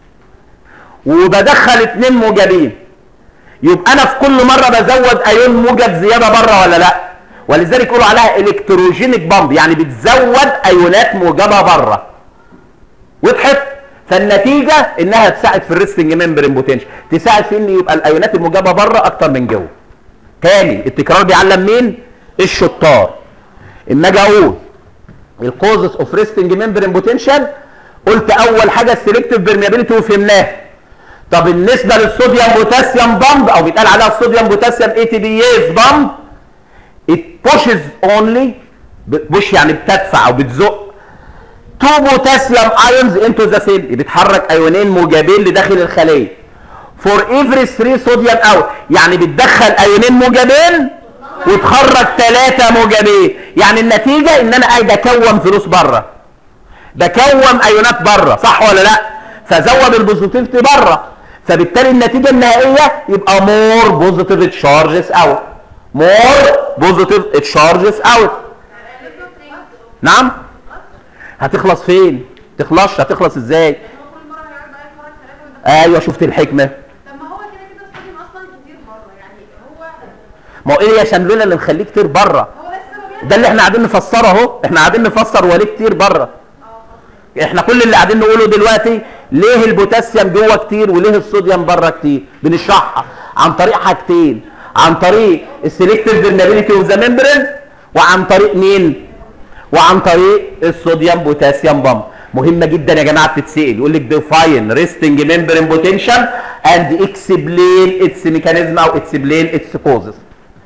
[SPEAKER 1] وبدخل اثنين موجبين يبقى انا في كل مره بزود ايون موجب زياده بره ولا لا ولذلك يقولوا عليها الكتروجينيك بامب يعني بتزود ايونات موجبه بره وضحت فالنتيجه انها تساعد في الريستنج ممبرين بوتنشال تساعد في ان يبقى الايونات الموجبه بره اكتر من جوه تاني التكرار بيعلم مين الشطار اما اجي اقول الكوزس اوف ريستنج ممبرين بوتنشال قلت اول حاجه السلكتيف بيرميابيليتي وفهمناها طب بالنسبه للصوديوم بوتاسيوم بامب او بيتقال عليها الصوديوم بوتاسيوم اي تي بي ايز بامب it pushes only بوش يعني بتدفع او بتزق تو بوتاسيوم ايونز انتو ذا سيل بتحرك ايونين موجبين لداخل الخليه فور افري 3 صوديوم اوت يعني بتدخل ايونين موجبين وتخرج ثلاثة موجبين يعني النتيجة ان انا قاعد اكون فلوس بره بكون ايونات بره صح ولا لا فزود البوزيتيفيتي بره فبالتالي النتيجة النهائية يبقى مور بوزيتيف تشارجز اوت مور بوزيتيف تشارجز اوت نعم هتخلص فين تخلصش هتخلص ازاي
[SPEAKER 2] كل مره هيقعد معايا في مره ثلاثه ويدخل
[SPEAKER 1] ايوه شفت الحكمه
[SPEAKER 2] طب ما هو كده كده الصوديوم اصلا كتير بره يعني هو
[SPEAKER 1] ما هو ايه يا شملوله اللي مخليه كتير بره
[SPEAKER 2] هو ده السبب يعني
[SPEAKER 1] ده اللي احنا قاعدين نفسره اهو احنا قاعدين نفسر وليه كتير بره احنا كل اللي قاعدين نقوله دلوقتي ليه البوتاسيوم جوه كتير وليه الصوديوم بره كتير بنشرحها عن طريق حاجتين عن طريق السلكتيف فيرنابيلتي اوف ذا ممبرين وعن طريق مين وعن طريق الصوديوم بوتاسيوم بامب مهمه جدا يا جماعه بتتسال يقول لك ديفاين ريستنج ممبرين بوتنشال اند اكسبلين اتس ميكانيزم او اكسبلين اتس كوزز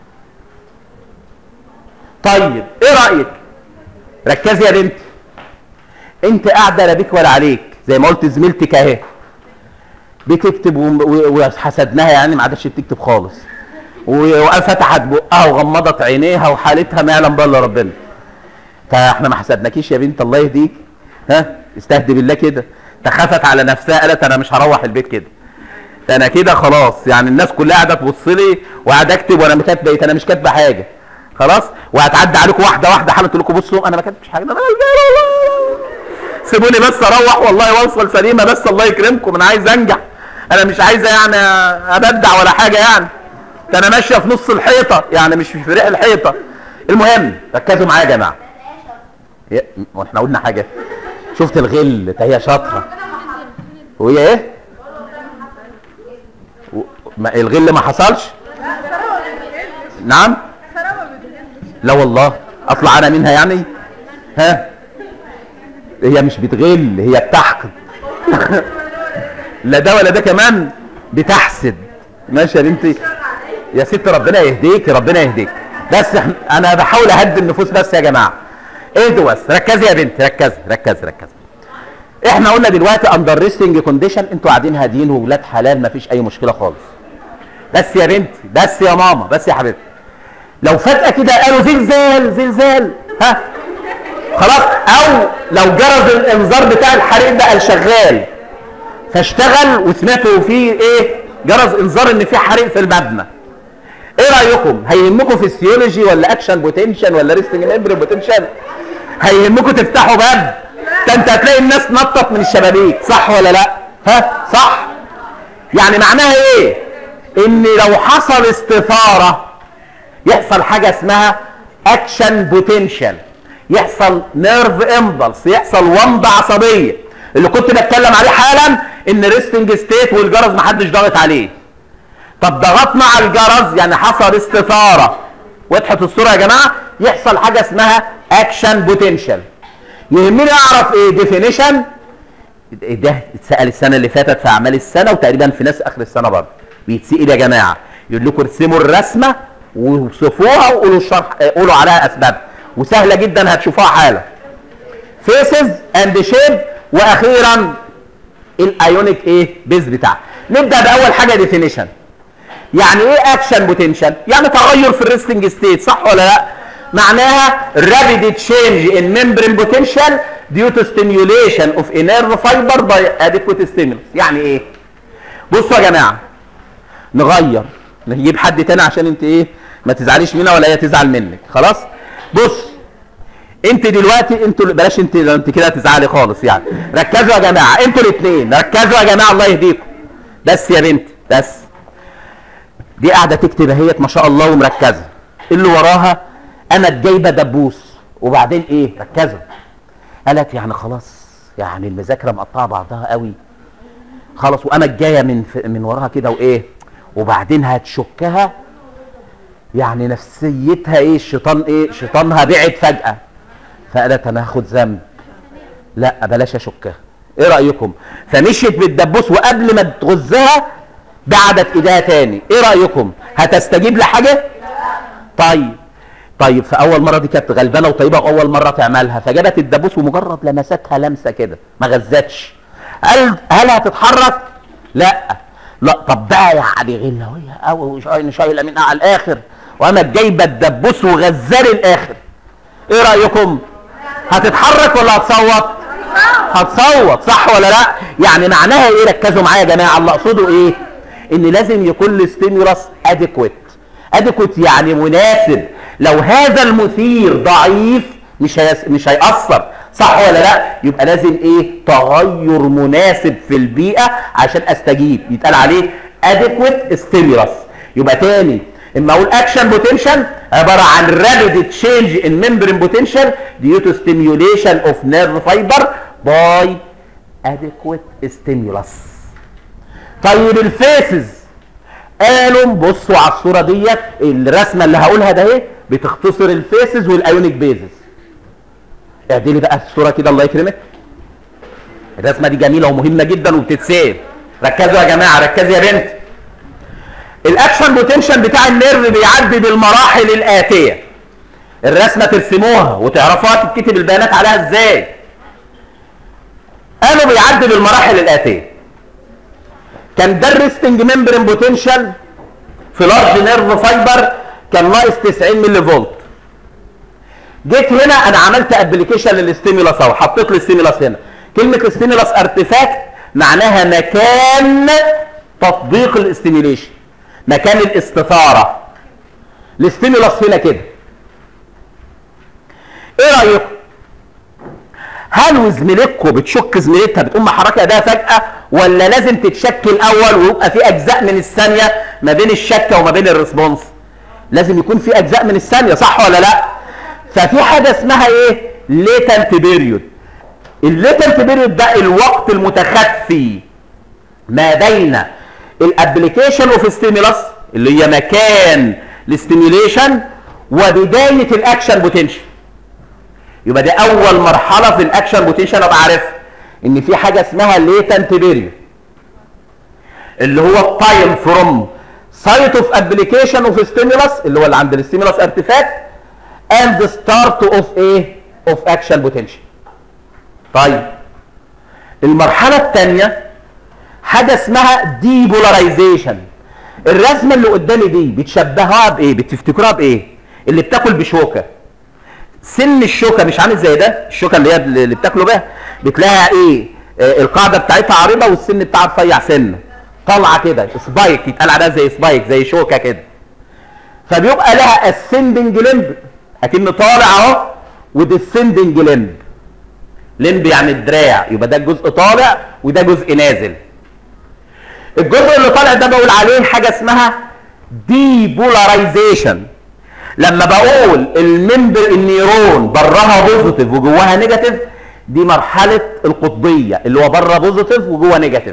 [SPEAKER 1] طيب ايه رايك ركزي يا بنتي انت قاعده لا بيك ولا عليك زي ما قلت زميلتك اهي بتكتب وم- و- وحسدناها يعني ما عادتش بتكتب خالص و- وفتحت بقها وغمضت عينيها وحالتها ما يعلم بها الا ربنا فاحنا ما حسدناكيش يا بنت الله يهديك ها استهدي بالله كده تخافت على نفسها قالت انا مش هروح البيت كده ده انا كده خلاص يعني الناس كلها قاعده تبص لي وقاعد اكتب وانا كاتبه بقيت انا مش كاتبه حاجه خلاص وهتعدي عليكم واحده واحده حاله تقول لكم بصوا انا ما كاتبش حاجه ده انا سيبوني بس اروح والله واوصل سليمه بس الله يكرمكم انا عايز انجح انا مش عايزه يعني ابدع ولا حاجه يعني ده انا ماشيه في نص الحيطه يعني مش في فريق الحيطه المهم ركزوا معايا يا جماعه يا- واحنا قلنا حاجه شفت الغل ده هي شاطره وهي ايه و- ما الغل ما حصلش نعم لا والله اطلع انا منها يعني ها هي مش بتغل هي بتحقد لا ده ولا ده كمان بتحسد ماشي يا بنتي يا ست ربنا يهديك ربنا يهديك بس إحنا- انا بحاول اهدي النفوس بس يا جماعه اهدوا بس ركزي يا بنتي ركزي ركزي ركزي احنا قلنا دلوقتي اندر ريستنج كونديشن انتوا قاعدين هاديين وولاد حلال مفيش اي مشكله خالص بس يا بنتي بس يا ماما بس يا حبيبتي لو فجاه كده قالوا زلزال زلزال ها خلاص او لو جرس الانذار بتاع الحريق بقى شغال فاشتغل وسمعتوا فيه ايه جرس انذار ان في حريق في المبنى ايه رايكم هيهمكم فيسيولوجي ولا اكشن بوتنشال ولا ريستنج ميمبري بوتنشال هيهمكم تفتحوا باب ده انت هتلاقي الناس نطت من الشبابيك صح ولا لا ها صح يعني معناها ايه ان لو حصل استثاره يحصل حاجه اسمها اكشن بوتنشال يحصل نيرف امبلس يحصل ومضه عصبيه اللي كنت بتكلم عليه حالا ان ريستنج ستيت والجرس محدش ضاغط عليه طب ضغطنا على الجرس يعني حصل استثاره وضحت الصوره يا جماعه يحصل حاجه اسمها اكشن بوتنشال يهمني اعرف ايه ديفينيشن ده اتسال السنه اللي فاتت في اعمال السنه وتقريبا في ناس اخر السنه برضه بيتسال يا جماعه يقول لكم ارسموا الرسمه ووصفوها وقولوا الشرح اه، قولوا عليها اسباب وسهله جدا هتشوفوها حالا فيسز اند شيب واخيرا الايونيك ايه بيز بتاعها نبدا باول حاجه ديفينيشن يعني ايه اكشن بوتنشال يعني تغير في الريستنج ستيت صح ولا لا معناها rapid change in membrane potential due to stimulation of a nerve fiber by adequate stimulus يعني ايه بصوا يا جماعه نغير نجيب حد تاني عشان انت ايه ما تزعليش منها ولا هي تزعل منك خلاص بص انت دلوقتي انتوا بلاش انت لو انت كده تزعلي خالص يعني ركزوا يا جماعه انتوا الاثنين ركزوا يا جماعه الله يهديكم بس يا بنت بس دي قاعده تكتب اهيت ما شاء الله ومركزه اللي وراها انا جايبه دبوس وبعدين ايه ركزوا قالت يعني خلاص يعني المذاكره مقطعه بعضها قوي خلاص وانا جايه من من وراها كده وايه وبعدين هتشكها يعني نفسيتها ايه الشيطان ايه شيطانها بعد فجاه فقالت انا هاخد ذنب لا بلاش اشكها ايه رايكم فمشيت بالدبوس وقبل ما تغزها بعدت ايديها تاني ايه رايكم هتستجيب لحاجه طيب طيب في اول مره دي كانت غلبانه وطيبه واول مره تعملها فجابت الدبوس ومجرد لمستها لمسه كده ما غزتش هل هل هتتحرك لا لا طب بقى يعني غلويه قوي وشايله شايله منها على الاخر وانا جايبه الدبوس وغزال الاخر ايه رايكم هتتحرك ولا هتصوت هتصوت صح ولا لا يعني معناها ايه ركزوا معايا يا جماعه اللي اقصده ايه ان لازم يكون الستيمولاس اديكويت اديكويت يعني مناسب لو هذا المثير ضعيف مش هيس... مش هيأثر صح ولا لا يبقى لازم ايه تغير مناسب في البيئه عشان استجيب يتقال عليه adequate stimulus يبقى تاني اما اقول اكشن بوتنشال عباره عن rapid change in membrane potential due to stimulation of nerve fiber by adequate stimulus طيب الفيسز قالوا بصوا على الصوره ديت الرسمه اللي هقولها ده اهي بتختصر الفيسز والايونيك بيزز اعدلي بقى الصوره كده الله يكرمك الرسمه دي جميله ومهمه جدا وبتتساب ركزوا يا جماعه ركزي يا بنت الاكشن بوتنشال بتاع النيرف بيعدي بالمراحل الاتيه الرسمه ترسموها وتعرفوها تتكتب البيانات عليها ازاي قالوا بيعدي بالمراحل الاتيه كان ده الريستنج ممبرين بوتنشال في لارج نيرف فايبر كان ناقص 90 ملي فولت جيت هنا انا عملت ابلكيشن للستيمولاس اهو حطيت لي الستيمولاس هنا كلمه ستيمولاس ارتفاكت معناها مكان تطبيق الاستيميليشن مكان الاستثاره الاستيمولاس هنا كده ايه رايكم هل وزميلتكم بتشك زميلتها بتقوم محركه ده فجاه ولا لازم تتشك الاول ويبقى في اجزاء من الثانيه ما بين الشكه وما بين الريسبونس لازم يكون في اجزاء من الثانيه صح ولا لا ففي حاجه اسمها ايه ليتنت بيريود الليتنت بيريود ده الوقت المتخفي ما بين الابلكيشن اوف ستيمولاس اللي هي مكان الاستيميوليشن وبدايه الاكشن بوتنشال يبقى دي اول مرحله في الاكشن بوتنشال ابقى عارفها ان في حاجه اسمها ليتنت بيريود اللي هو التايم فروم سايت اوف ابلكيشن اوف ستيمولاس اللي هو اللي عند الستيمولاس ارتفاكت اند ستارت اوف ايه اوف اكشن بوتنشال طيب المرحله الثانيه حاجه اسمها ديبولاريزيشن الرسمه اللي قدامي دي بتشبهها بايه بتفتكروها بايه اللي بتاكل بشوكه سن الشوكه مش عامل زي ده الشوكه اللي هي اللي بتاكلوا بيها بتلاقيها ايه آه القاعده بتاعتها عريضه والسن بتاعها رفيع سنه طالعه كده سبايك يتقال عليها زي سبايك زي شوكه كده فبيبقى لها اسندنج لمب اكن طالع اهو وديسندنج لمب لمب يعني الدراع يبقى ده الجزء طالع وده جزء نازل الجزء اللي طالع ده بقول عليه حاجه اسمها ديبولاريزيشن لما بقول الممبر النيرون براها بوزيتيف وجواها نيجاتيف دي مرحله القطبيه اللي هو بره بوزيتيف وجوه نيجاتيف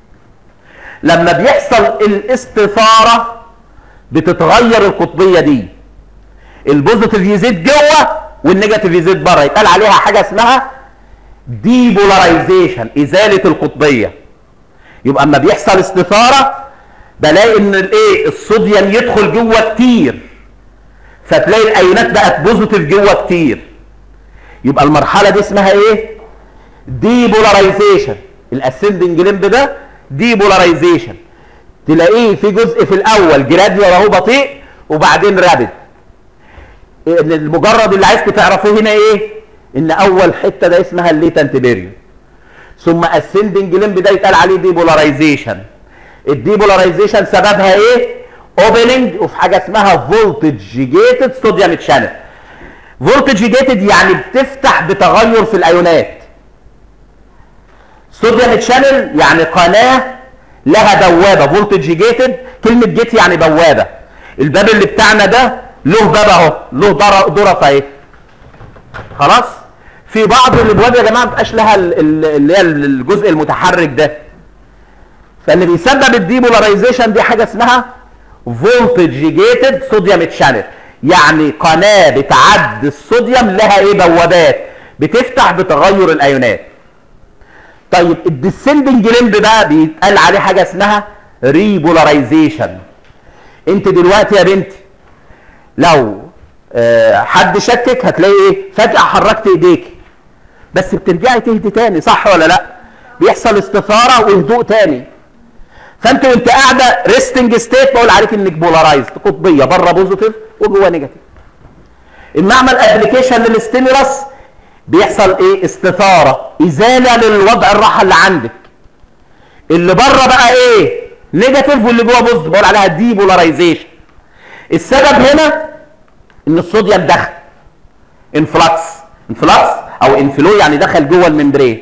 [SPEAKER 1] لما بيحصل الاستثاره بتتغير القطبيه دي البوزيتيف يزيد جوه والنيجاتيف يزيد بره يتقال عليها حاجه اسمها ديبولاريزيشن ازاله القطبيه يبقى اما بيحصل استثاره بلاقي ان الايه الصوديوم يدخل جوه كتير فتلاقي الايونات بقت بوزيتيف جوه كتير يبقى المرحله دي اسمها ايه ديبولاريزيشن الاسندنج لمب ده ديبولاريزيشن تلاقيه في جزء في الاول جراديوال اهو بطيء وبعدين رابد المجرد اللي عايزكم تعرفوه هنا ايه ان اول حته ده اسمها الليتنت بيريود ثم اسندنج لمب ده يتقال عليه ديبولاريزيشن الديبولاريزيشن سببها ايه اوبننج وفي حاجه اسمها فولتج جيتد صوديوم تشانل فولتج جيتد يعني بتفتح بتغير في الايونات صوديوم تشانل يعني قناه لها بوابه فولتج جيتد كلمه جيت يعني بوابه الباب اللي بتاعنا ده له باب اهو له ضرف اهي خلاص في بعض الابواب يا جماعه ما بتبقاش لها اللي هي الجزء المتحرك ده فاللي بيسبب الديبولاريزيشن دي حاجه اسمها فولتج جيتد صوديوم تشانل يعني قناه بتعدي الصوديوم لها ايه بوابات بتفتح بتغير الايونات طيب الديسندنج لمب بقى بيتقال عليه حاجه اسمها ريبولاريزيشن انت دلوقتي يا بنتي لو آه حد شكك هتلاقي ايه فجاه حركت ايديك بس بترجعي تهدي تاني صح ولا لا بيحصل استثاره وهدوء تاني فانت وانت قاعده ريستنج ستيت بقول عليك انك بولارايزد قطبيه بره بوزيتيف وجوه نيجاتيف المعمل ابلكيشن للستيمولاس بيحصل ايه استثاره ازاله للوضع الراحه اللي عندك اللي بره بقى ايه نيجاتيف واللي جوه بوزيتيف بقول عليها دي بولاريزيشن السبب هنا ان الصوديوم دخل انفلكس انفلكس او انفلو يعني دخل جوه الممبرين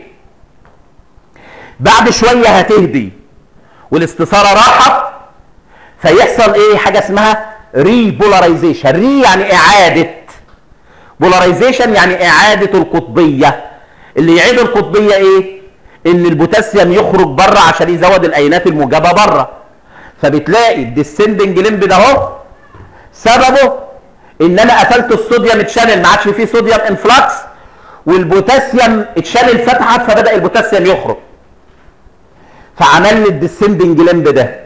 [SPEAKER 1] بعد شويه هتهدي والاستثاره راحت فيحصل ايه حاجه اسمها ريبولاريزيشن ري يعني اعاده بولاريزيشن يعني اعاده القطبيه اللي يعيد القطبيه ايه ان البوتاسيوم يخرج بره عشان يزود الايونات الموجبه بره فبتلاقي الديسندنج لمب ده اهو سببه ان انا قفلت الصوديوم اتشانل ما عادش فيه صوديوم انفلكس والبوتاسيوم اتشانل فتحت فبدا البوتاسيوم يخرج فعمل لي الديسندنج لمب ده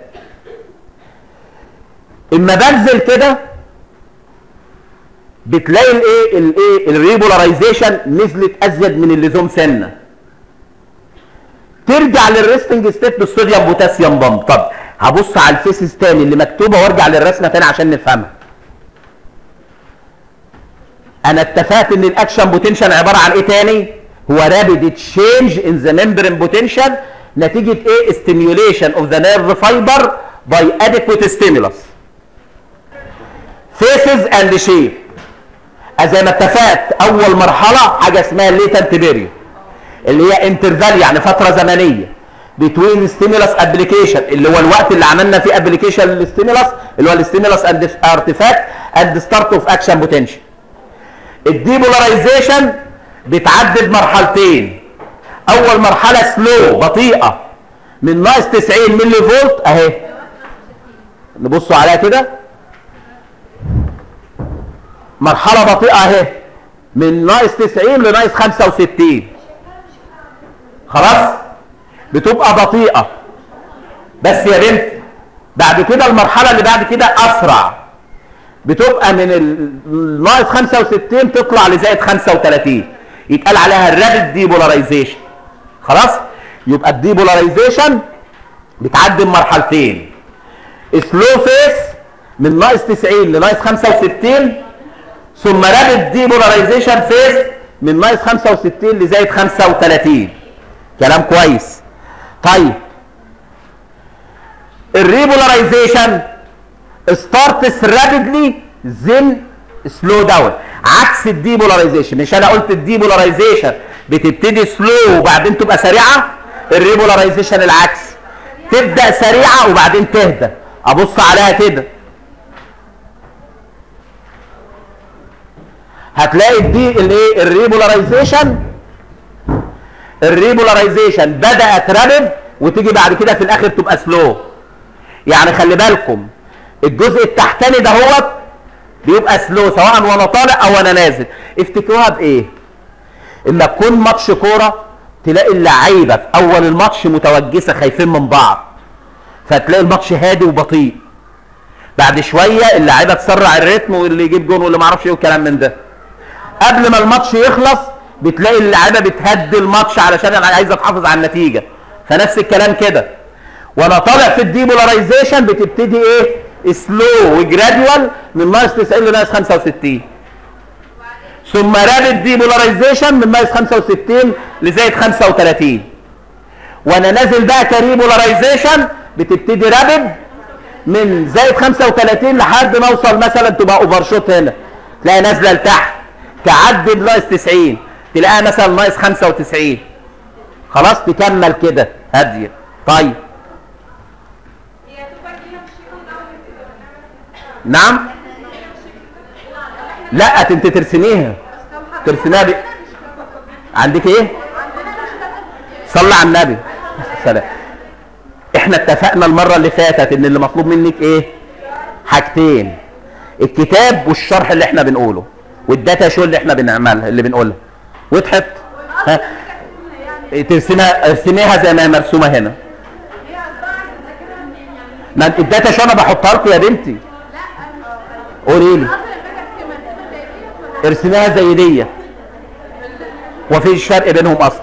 [SPEAKER 1] اما بنزل كده بتلاقي الايه الايه الريبولاريزيشن نزلت ازيد من اللزوم سنه ترجع للريستنج ستيت بالصوديوم بوتاسيوم بامب طب هبص على الفيسز تاني اللي مكتوبه وارجع للرسمه تاني عشان نفهمها انا اتفقت ان الاكشن بوتنشال عباره عن ايه تاني هو رابيد تشينج ان ذا ممبرين بوتنشال نتيجه ايه ستيميوليشن اوف ذا نيرف فايبر باي اديكويت ستيمولس فيسز اند شيب زي ما اتفقت اول مرحله حاجه اسمها الليتنت بيريود اللي هي انترفال يعني فتره زمنيه بتوين ستيمولس ابلكيشن اللي هو الوقت اللي عملنا فيه ابلكيشن للستيمولس اللي هو الستيمولس اند ارتفاكت اند ستارت اوف اكشن بوتنشال الديبولاريزيشن بتعدي بمرحلتين اول مرحله سلو بطيئه من ناقص 90 ملي فولت اهي نبصوا عليها كده مرحله بطيئه اهي من ناقص 90 لناقص 65 خلاص بتبقى بطيئه بس يا بنت بعد كده المرحله اللي بعد كده اسرع بتبقى من ال- ناقص 65 تطلع لزائد 35 يتقال عليها الرابid ديبولاريزيشن خلاص يبقى الديبولاريزيشن بتعدي بمرحلتين سلو فيس من ناقص 90 لناقص 65 ثم رابد ديبولاريزيشن فيس من ناقص 65 لزائد 35 كلام كويس طيب الريبولاريزيشن ستارتس رابيدلي زين سلو داون عكس الديبولاريزيشن مش انا قلت الديبولاريزيشن بتبتدي سلو وبعدين تبقى سريعه الريبولاريزيشن العكس تبدا سريعه وبعدين تهدى ابص عليها كده هتلاقي دي الايه الريبولاريزيشن الريبولاريزيشن بدات رابد وتيجي بعد كده في الاخر تبقى سلو يعني خلي بالكم الجزء التحتاني ده هو بيبقى سلو سواء وانا طالع او انا نازل افتكروها بايه اما تكون ماتش كوره تلاقي اللعيبه في اول الماتش متوجسه خايفين من بعض فتلاقي الماتش هادي وبطيء بعد شويه اللعيبه تسرع الريتم واللي يجيب جون واللي ما اعرفش ايه والكلام من ده قبل ما الماتش يخلص بتلاقي اللعيبه بتهدي الماتش علشان انا عايزه تحافظ على النتيجه فنفس الكلام كده وانا طالع في الديبولاريزيشن بتبتدي ايه سلو وجراديوال من ناقص 90 لناقص 65 ثم رابد ديبولاريزيشن من ناقص 65 لزائد 35 وانا نازل بقى كريبولاريزيشن بتبتدي رابد من زائد 35 لحد ما اوصل مثلا تبقى اوفر شوت هنا تلاقي نازله لتحت تعدي بناقص 90 تلاقيها مثلا ناقص 95 خلاص تكمل كده هاديه طيب نعم لا انت ترسميها ترسميها ب... عندك ايه صلى على النبي سلام احنا اتفقنا المره اللي فاتت ان اللي مطلوب منك ايه حاجتين الكتاب والشرح اللي احنا بنقوله والداتا شو اللي احنا بنعملها اللي بنقولها وضحت ها ترسمها ارسميها زي ما هي مرسومه هنا ما الداتا شو انا بحطها لكم يا بنتي قولي لي ارسميها زي دي ومفيش فرق بينهم اصلا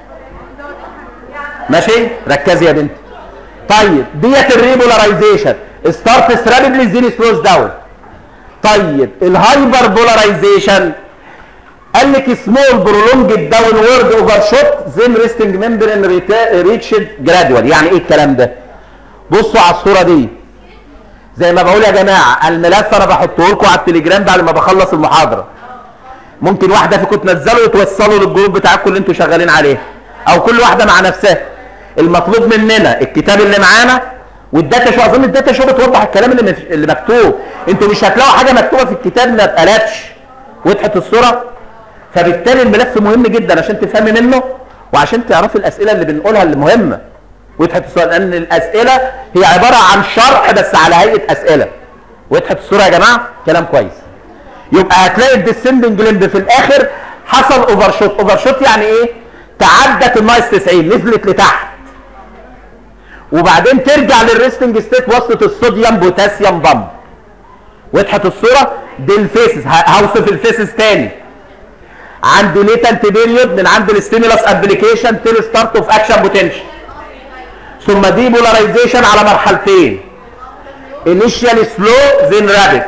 [SPEAKER 1] ماشي ركزي يا بنتي طيب ديت الريبولاريزيشن ستارتس رابيدلي زين سلوز داون طيب الهايبر بولاريزيشن قال لك سمول برولونج داون وورد اوفر شوت زين ريستنج ممبرين ريتشد جرادوال يعني ايه الكلام ده بصوا على الصوره دي زي ما بقول يا جماعه الملف انا بحطه لكم على التليجرام بعد ما بخلص المحاضره ممكن واحده فيكم تنزله وتوصله للجروب بتاعكم اللي انتوا شغالين عليه او كل واحده مع نفسها المطلوب مننا الكتاب اللي معانا والداتا شو اظن الداتا شو بتوضح الكلام اللي مف- اللي مكتوب انتوا مش هتلاقوا حاجه مكتوبه في الكتاب ما اتقالتش وضحت الصوره فبالتالي الملف مهم جدا عشان تفهمي منه وعشان تعرفي الاسئله اللي بنقولها اللي مهمه وضحت الصوره لان الاسئله هي عباره عن شرح بس على هيئه اسئله وضحت الصوره يا جماعه كلام كويس يبقى هتلاقي الديسندنج لمب في الاخر حصل اوفر شوت اوفر شوت يعني ايه تعدت الناقص 90 نزلت لتحت وبعدين ترجع للريستنج ستيت وسط الصوديوم بوتاسيوم ضم وضحت الصوره دي الفيسز ه- هوصف الفيسز تاني عند ليتنت بيريود من عند الستيمولس ابلكيشن تيل ستارت اوف اكشن بوتنشال ثم ديبولاريزيشن على مرحلتين انيشال سلو زين رابيد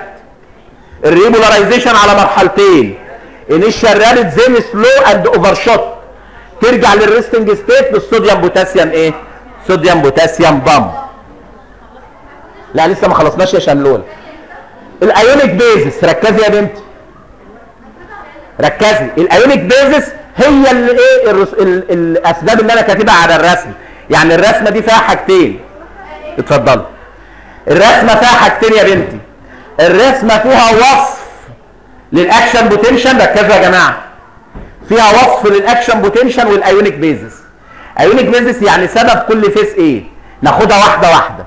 [SPEAKER 1] الريبولاريزيشن على مرحلتين انيشال رابيد زين سلو اند اوفر شوت ترجع للريستنج ستيت بالصوديوم بوتاسيوم ايه صوديوم بوتاسيوم بامب لا لسه ما خلصناش يا شملول الايونيك بيزس ركزي يا بنتي ركزي الايونيك بيزس هي اللي ايه الرس... ال... الاسباب اللي انا كاتبها على الرسم يعني الرسمه دي فيها حاجتين اتفضلي الرسمه فيها حاجتين يا بنتي الرسمه فيها وصف للاكشن بوتنشال ركزوا يا جماعه فيها وصف للاكشن بوتنشال والايونيك بيزس ايونيك بيزس يعني سبب كل فيس ايه ناخدها واحده واحده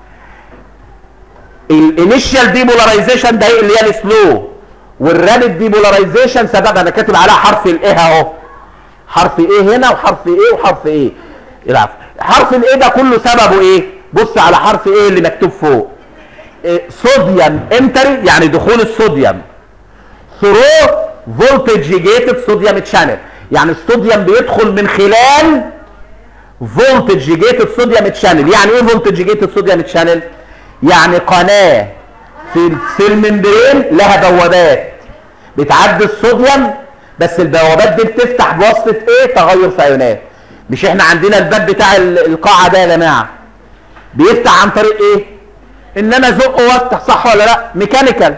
[SPEAKER 1] الانيشال ديبولاريزيشن ده اللي هي السلو والرابid ديبولاريزيشن سببها انا كاتب عليها حرف الايه اهو حرف ايه هنا وحرف ايه وحرف ايه العفو حرف الايه ده كله سببه ايه بص على حرف ايه اللي مكتوب فوق إيه صوديوم انتري يعني دخول الصوديوم ثرو فولتج جيتد صوديوم تشانل يعني الصوديوم بيدخل من خلال فولتج جيتد صوديوم تشانل يعني ايه فولتج جيتد صوديوم تشانل يعني قناه في في الممبرين لها بوابات بتعدي الصوديوم بس البوابات دي بتفتح بواسطه ايه تغير في ايونات مش احنا عندنا الباب بتاع ال- القاعه ده يا جماعه بيفتح عن طريق ايه ان انا ازق وافتح صح ولا لا ميكانيكال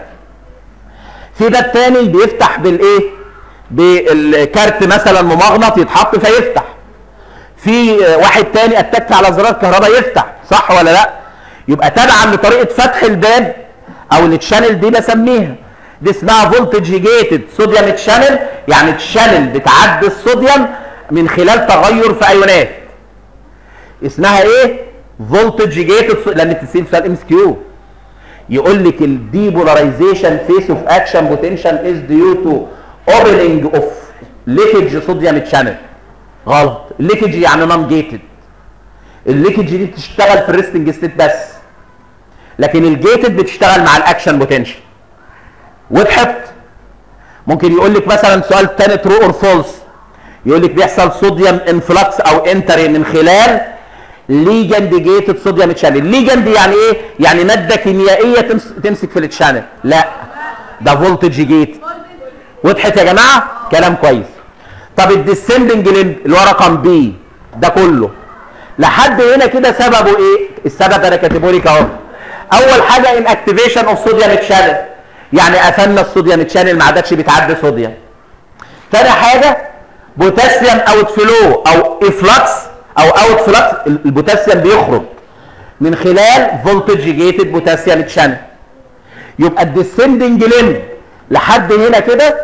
[SPEAKER 1] في باب تاني بيفتح بالايه بالكارت مثلا ممغنط يتحط فيفتح في واحد تاني اتك على زرار كهرباء يفتح صح ولا لا يبقى تبعا لطريقه فتح الباب او التشانل دي بسميها دي اسمها فولتج جيتد صوديوم تشانل يعني تشانل بتعدي الصوديوم من خلال تغير في ايونات اسمها ايه فولتج جيتد لان تسيب سؤال ام اس كيو يقول لك الديبولاريزيشن فيس اوف اكشن بوتنشال از ديو تو اوبننج اوف ليكج صوديوم تشانل غلط الليكج يعني نون جيتد الليكج دي بتشتغل في الريستنج ستيت بس لكن الجيتد بتشتغل مع الاكشن بوتنشال وضحت ممكن يقول لك مثلا سؤال تاني ترو اور فولس يقول لك بيحصل صوديوم انفلكس او انتري من خلال ليجند جيتد صوديوم تشانل ليجند يعني ايه يعني ماده كيميائيه تمس- تمسك في التشانل لا ده فولتج جيت وضحت يا جماعه كلام كويس طب الديسندنج ليمب اللي هو رقم بي ده كله لحد هنا كده سببه ايه السبب انا كاتبه لك اهو اول حاجه ان اكتيفيشن اوف صوديوم تشانل يعني قفلنا الصوديوم تشانل ما عادتش بتعدي صوديوم تاني حاجه بوتاسيوم اوت فلو او افلكس او اوت فلكس البوتاسيوم بيخرج من خلال فولتج جيتد بوتاسيوم تشانل يبقى الديسندنج ليمب لحد هنا كده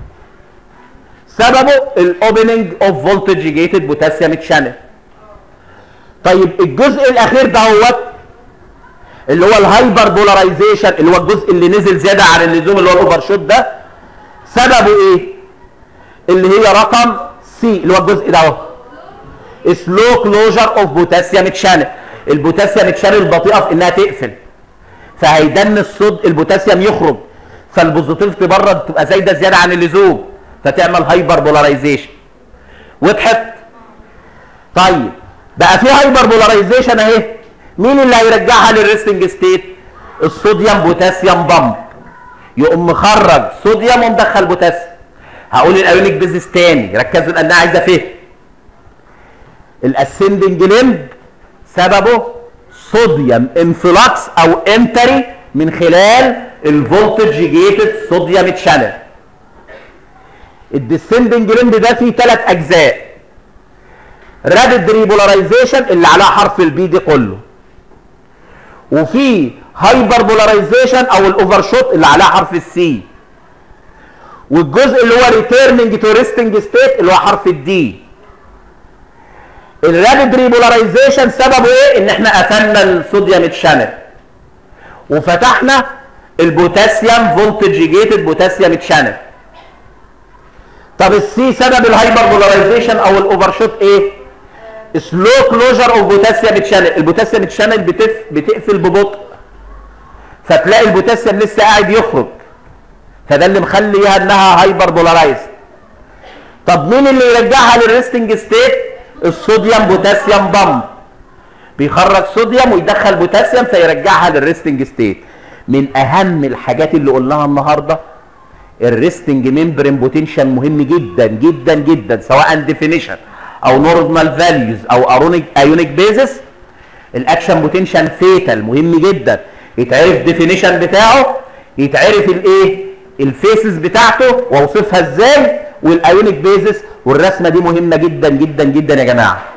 [SPEAKER 1] سببه الاوبننج اوف فولتج جيتد بوتاسيوم تشانل طيب الجزء الاخير ده هو اللي هو الهايبر بولاريزيشن اللي هو الجزء اللي نزل زياده عن اللزوم اللي هو الاوفر شوت ده سببه ايه اللي هي رقم سي اللي هو الجزء ده اهو سلو كلوجر اوف بوتاسيوم تشانل البوتاسيوم تشانل بطيئه في انها تقفل فهيدن الصد البوتاسيوم يخرج فالبوزيتيفيتي بره بتبقى زايده زياده عن اللزوم فتعمل هايبر بولاريزيشن وضحت طيب بقى في هايبر بولاريزيشن اهي مين اللي هيرجعها للريستنج ستيت الصوديوم بوتاسيوم بامب يقوم مخرج صوديوم ومدخل بوتاسيوم هقول الايونيك بيزنس تاني ركزوا لانها عايزه فهم الاسندنج ليمب سببه صوديوم انفلكس او انتري من خلال الفولتج جيتد صوديوم تشانل الديسندنج ليمب ده فيه ثلاث اجزاء رابد ريبولاريزيشن اللي عليها حرف البي دي كله وفي هايبر بولاريزيشن او الاوفر شوت اللي عليها حرف السي والجزء اللي هو ريتيرنينج تو ريستنج ستيت اللي هو حرف الدي الرابد ريبولاريزيشن سببه ايه ان احنا قفلنا الصوديوم تشانل وفتحنا البوتاسيوم فولتج جيتد بوتاسيوم تشانل طب السي سبب الهايبر بولاريزيشن او الاوفر شوت ايه سلو كلوجر اوف بوتاسيوم تشانل البوتاسيوم تشانل بتف... بتقفل ببطء فتلاقي البوتاسيوم لسه قاعد يخرج فده اللي مخليها انها هايبر بولارايز طب مين اللي يرجعها للريستنج ستيت الصوديوم بوتاسيوم بامب بيخرج صوديوم ويدخل بوتاسيوم فيرجعها للريستنج ستيت من اهم الحاجات اللي قلناها النهارده الريستنج ممبرين بوتنشال مهم جدا جدا جدا سواء ديفينيشن او نورمال فاليوز او ارونيك ايونيك بيزس الاكشن بوتنشال فيتال مهم جدا يتعرف ديفينيشن بتاعه يتعرف الايه الفيسز بتاعته واوصفها ازاي والايونيك بيزس والرسمه دي مهمه جدا جدا جدا يا جماعه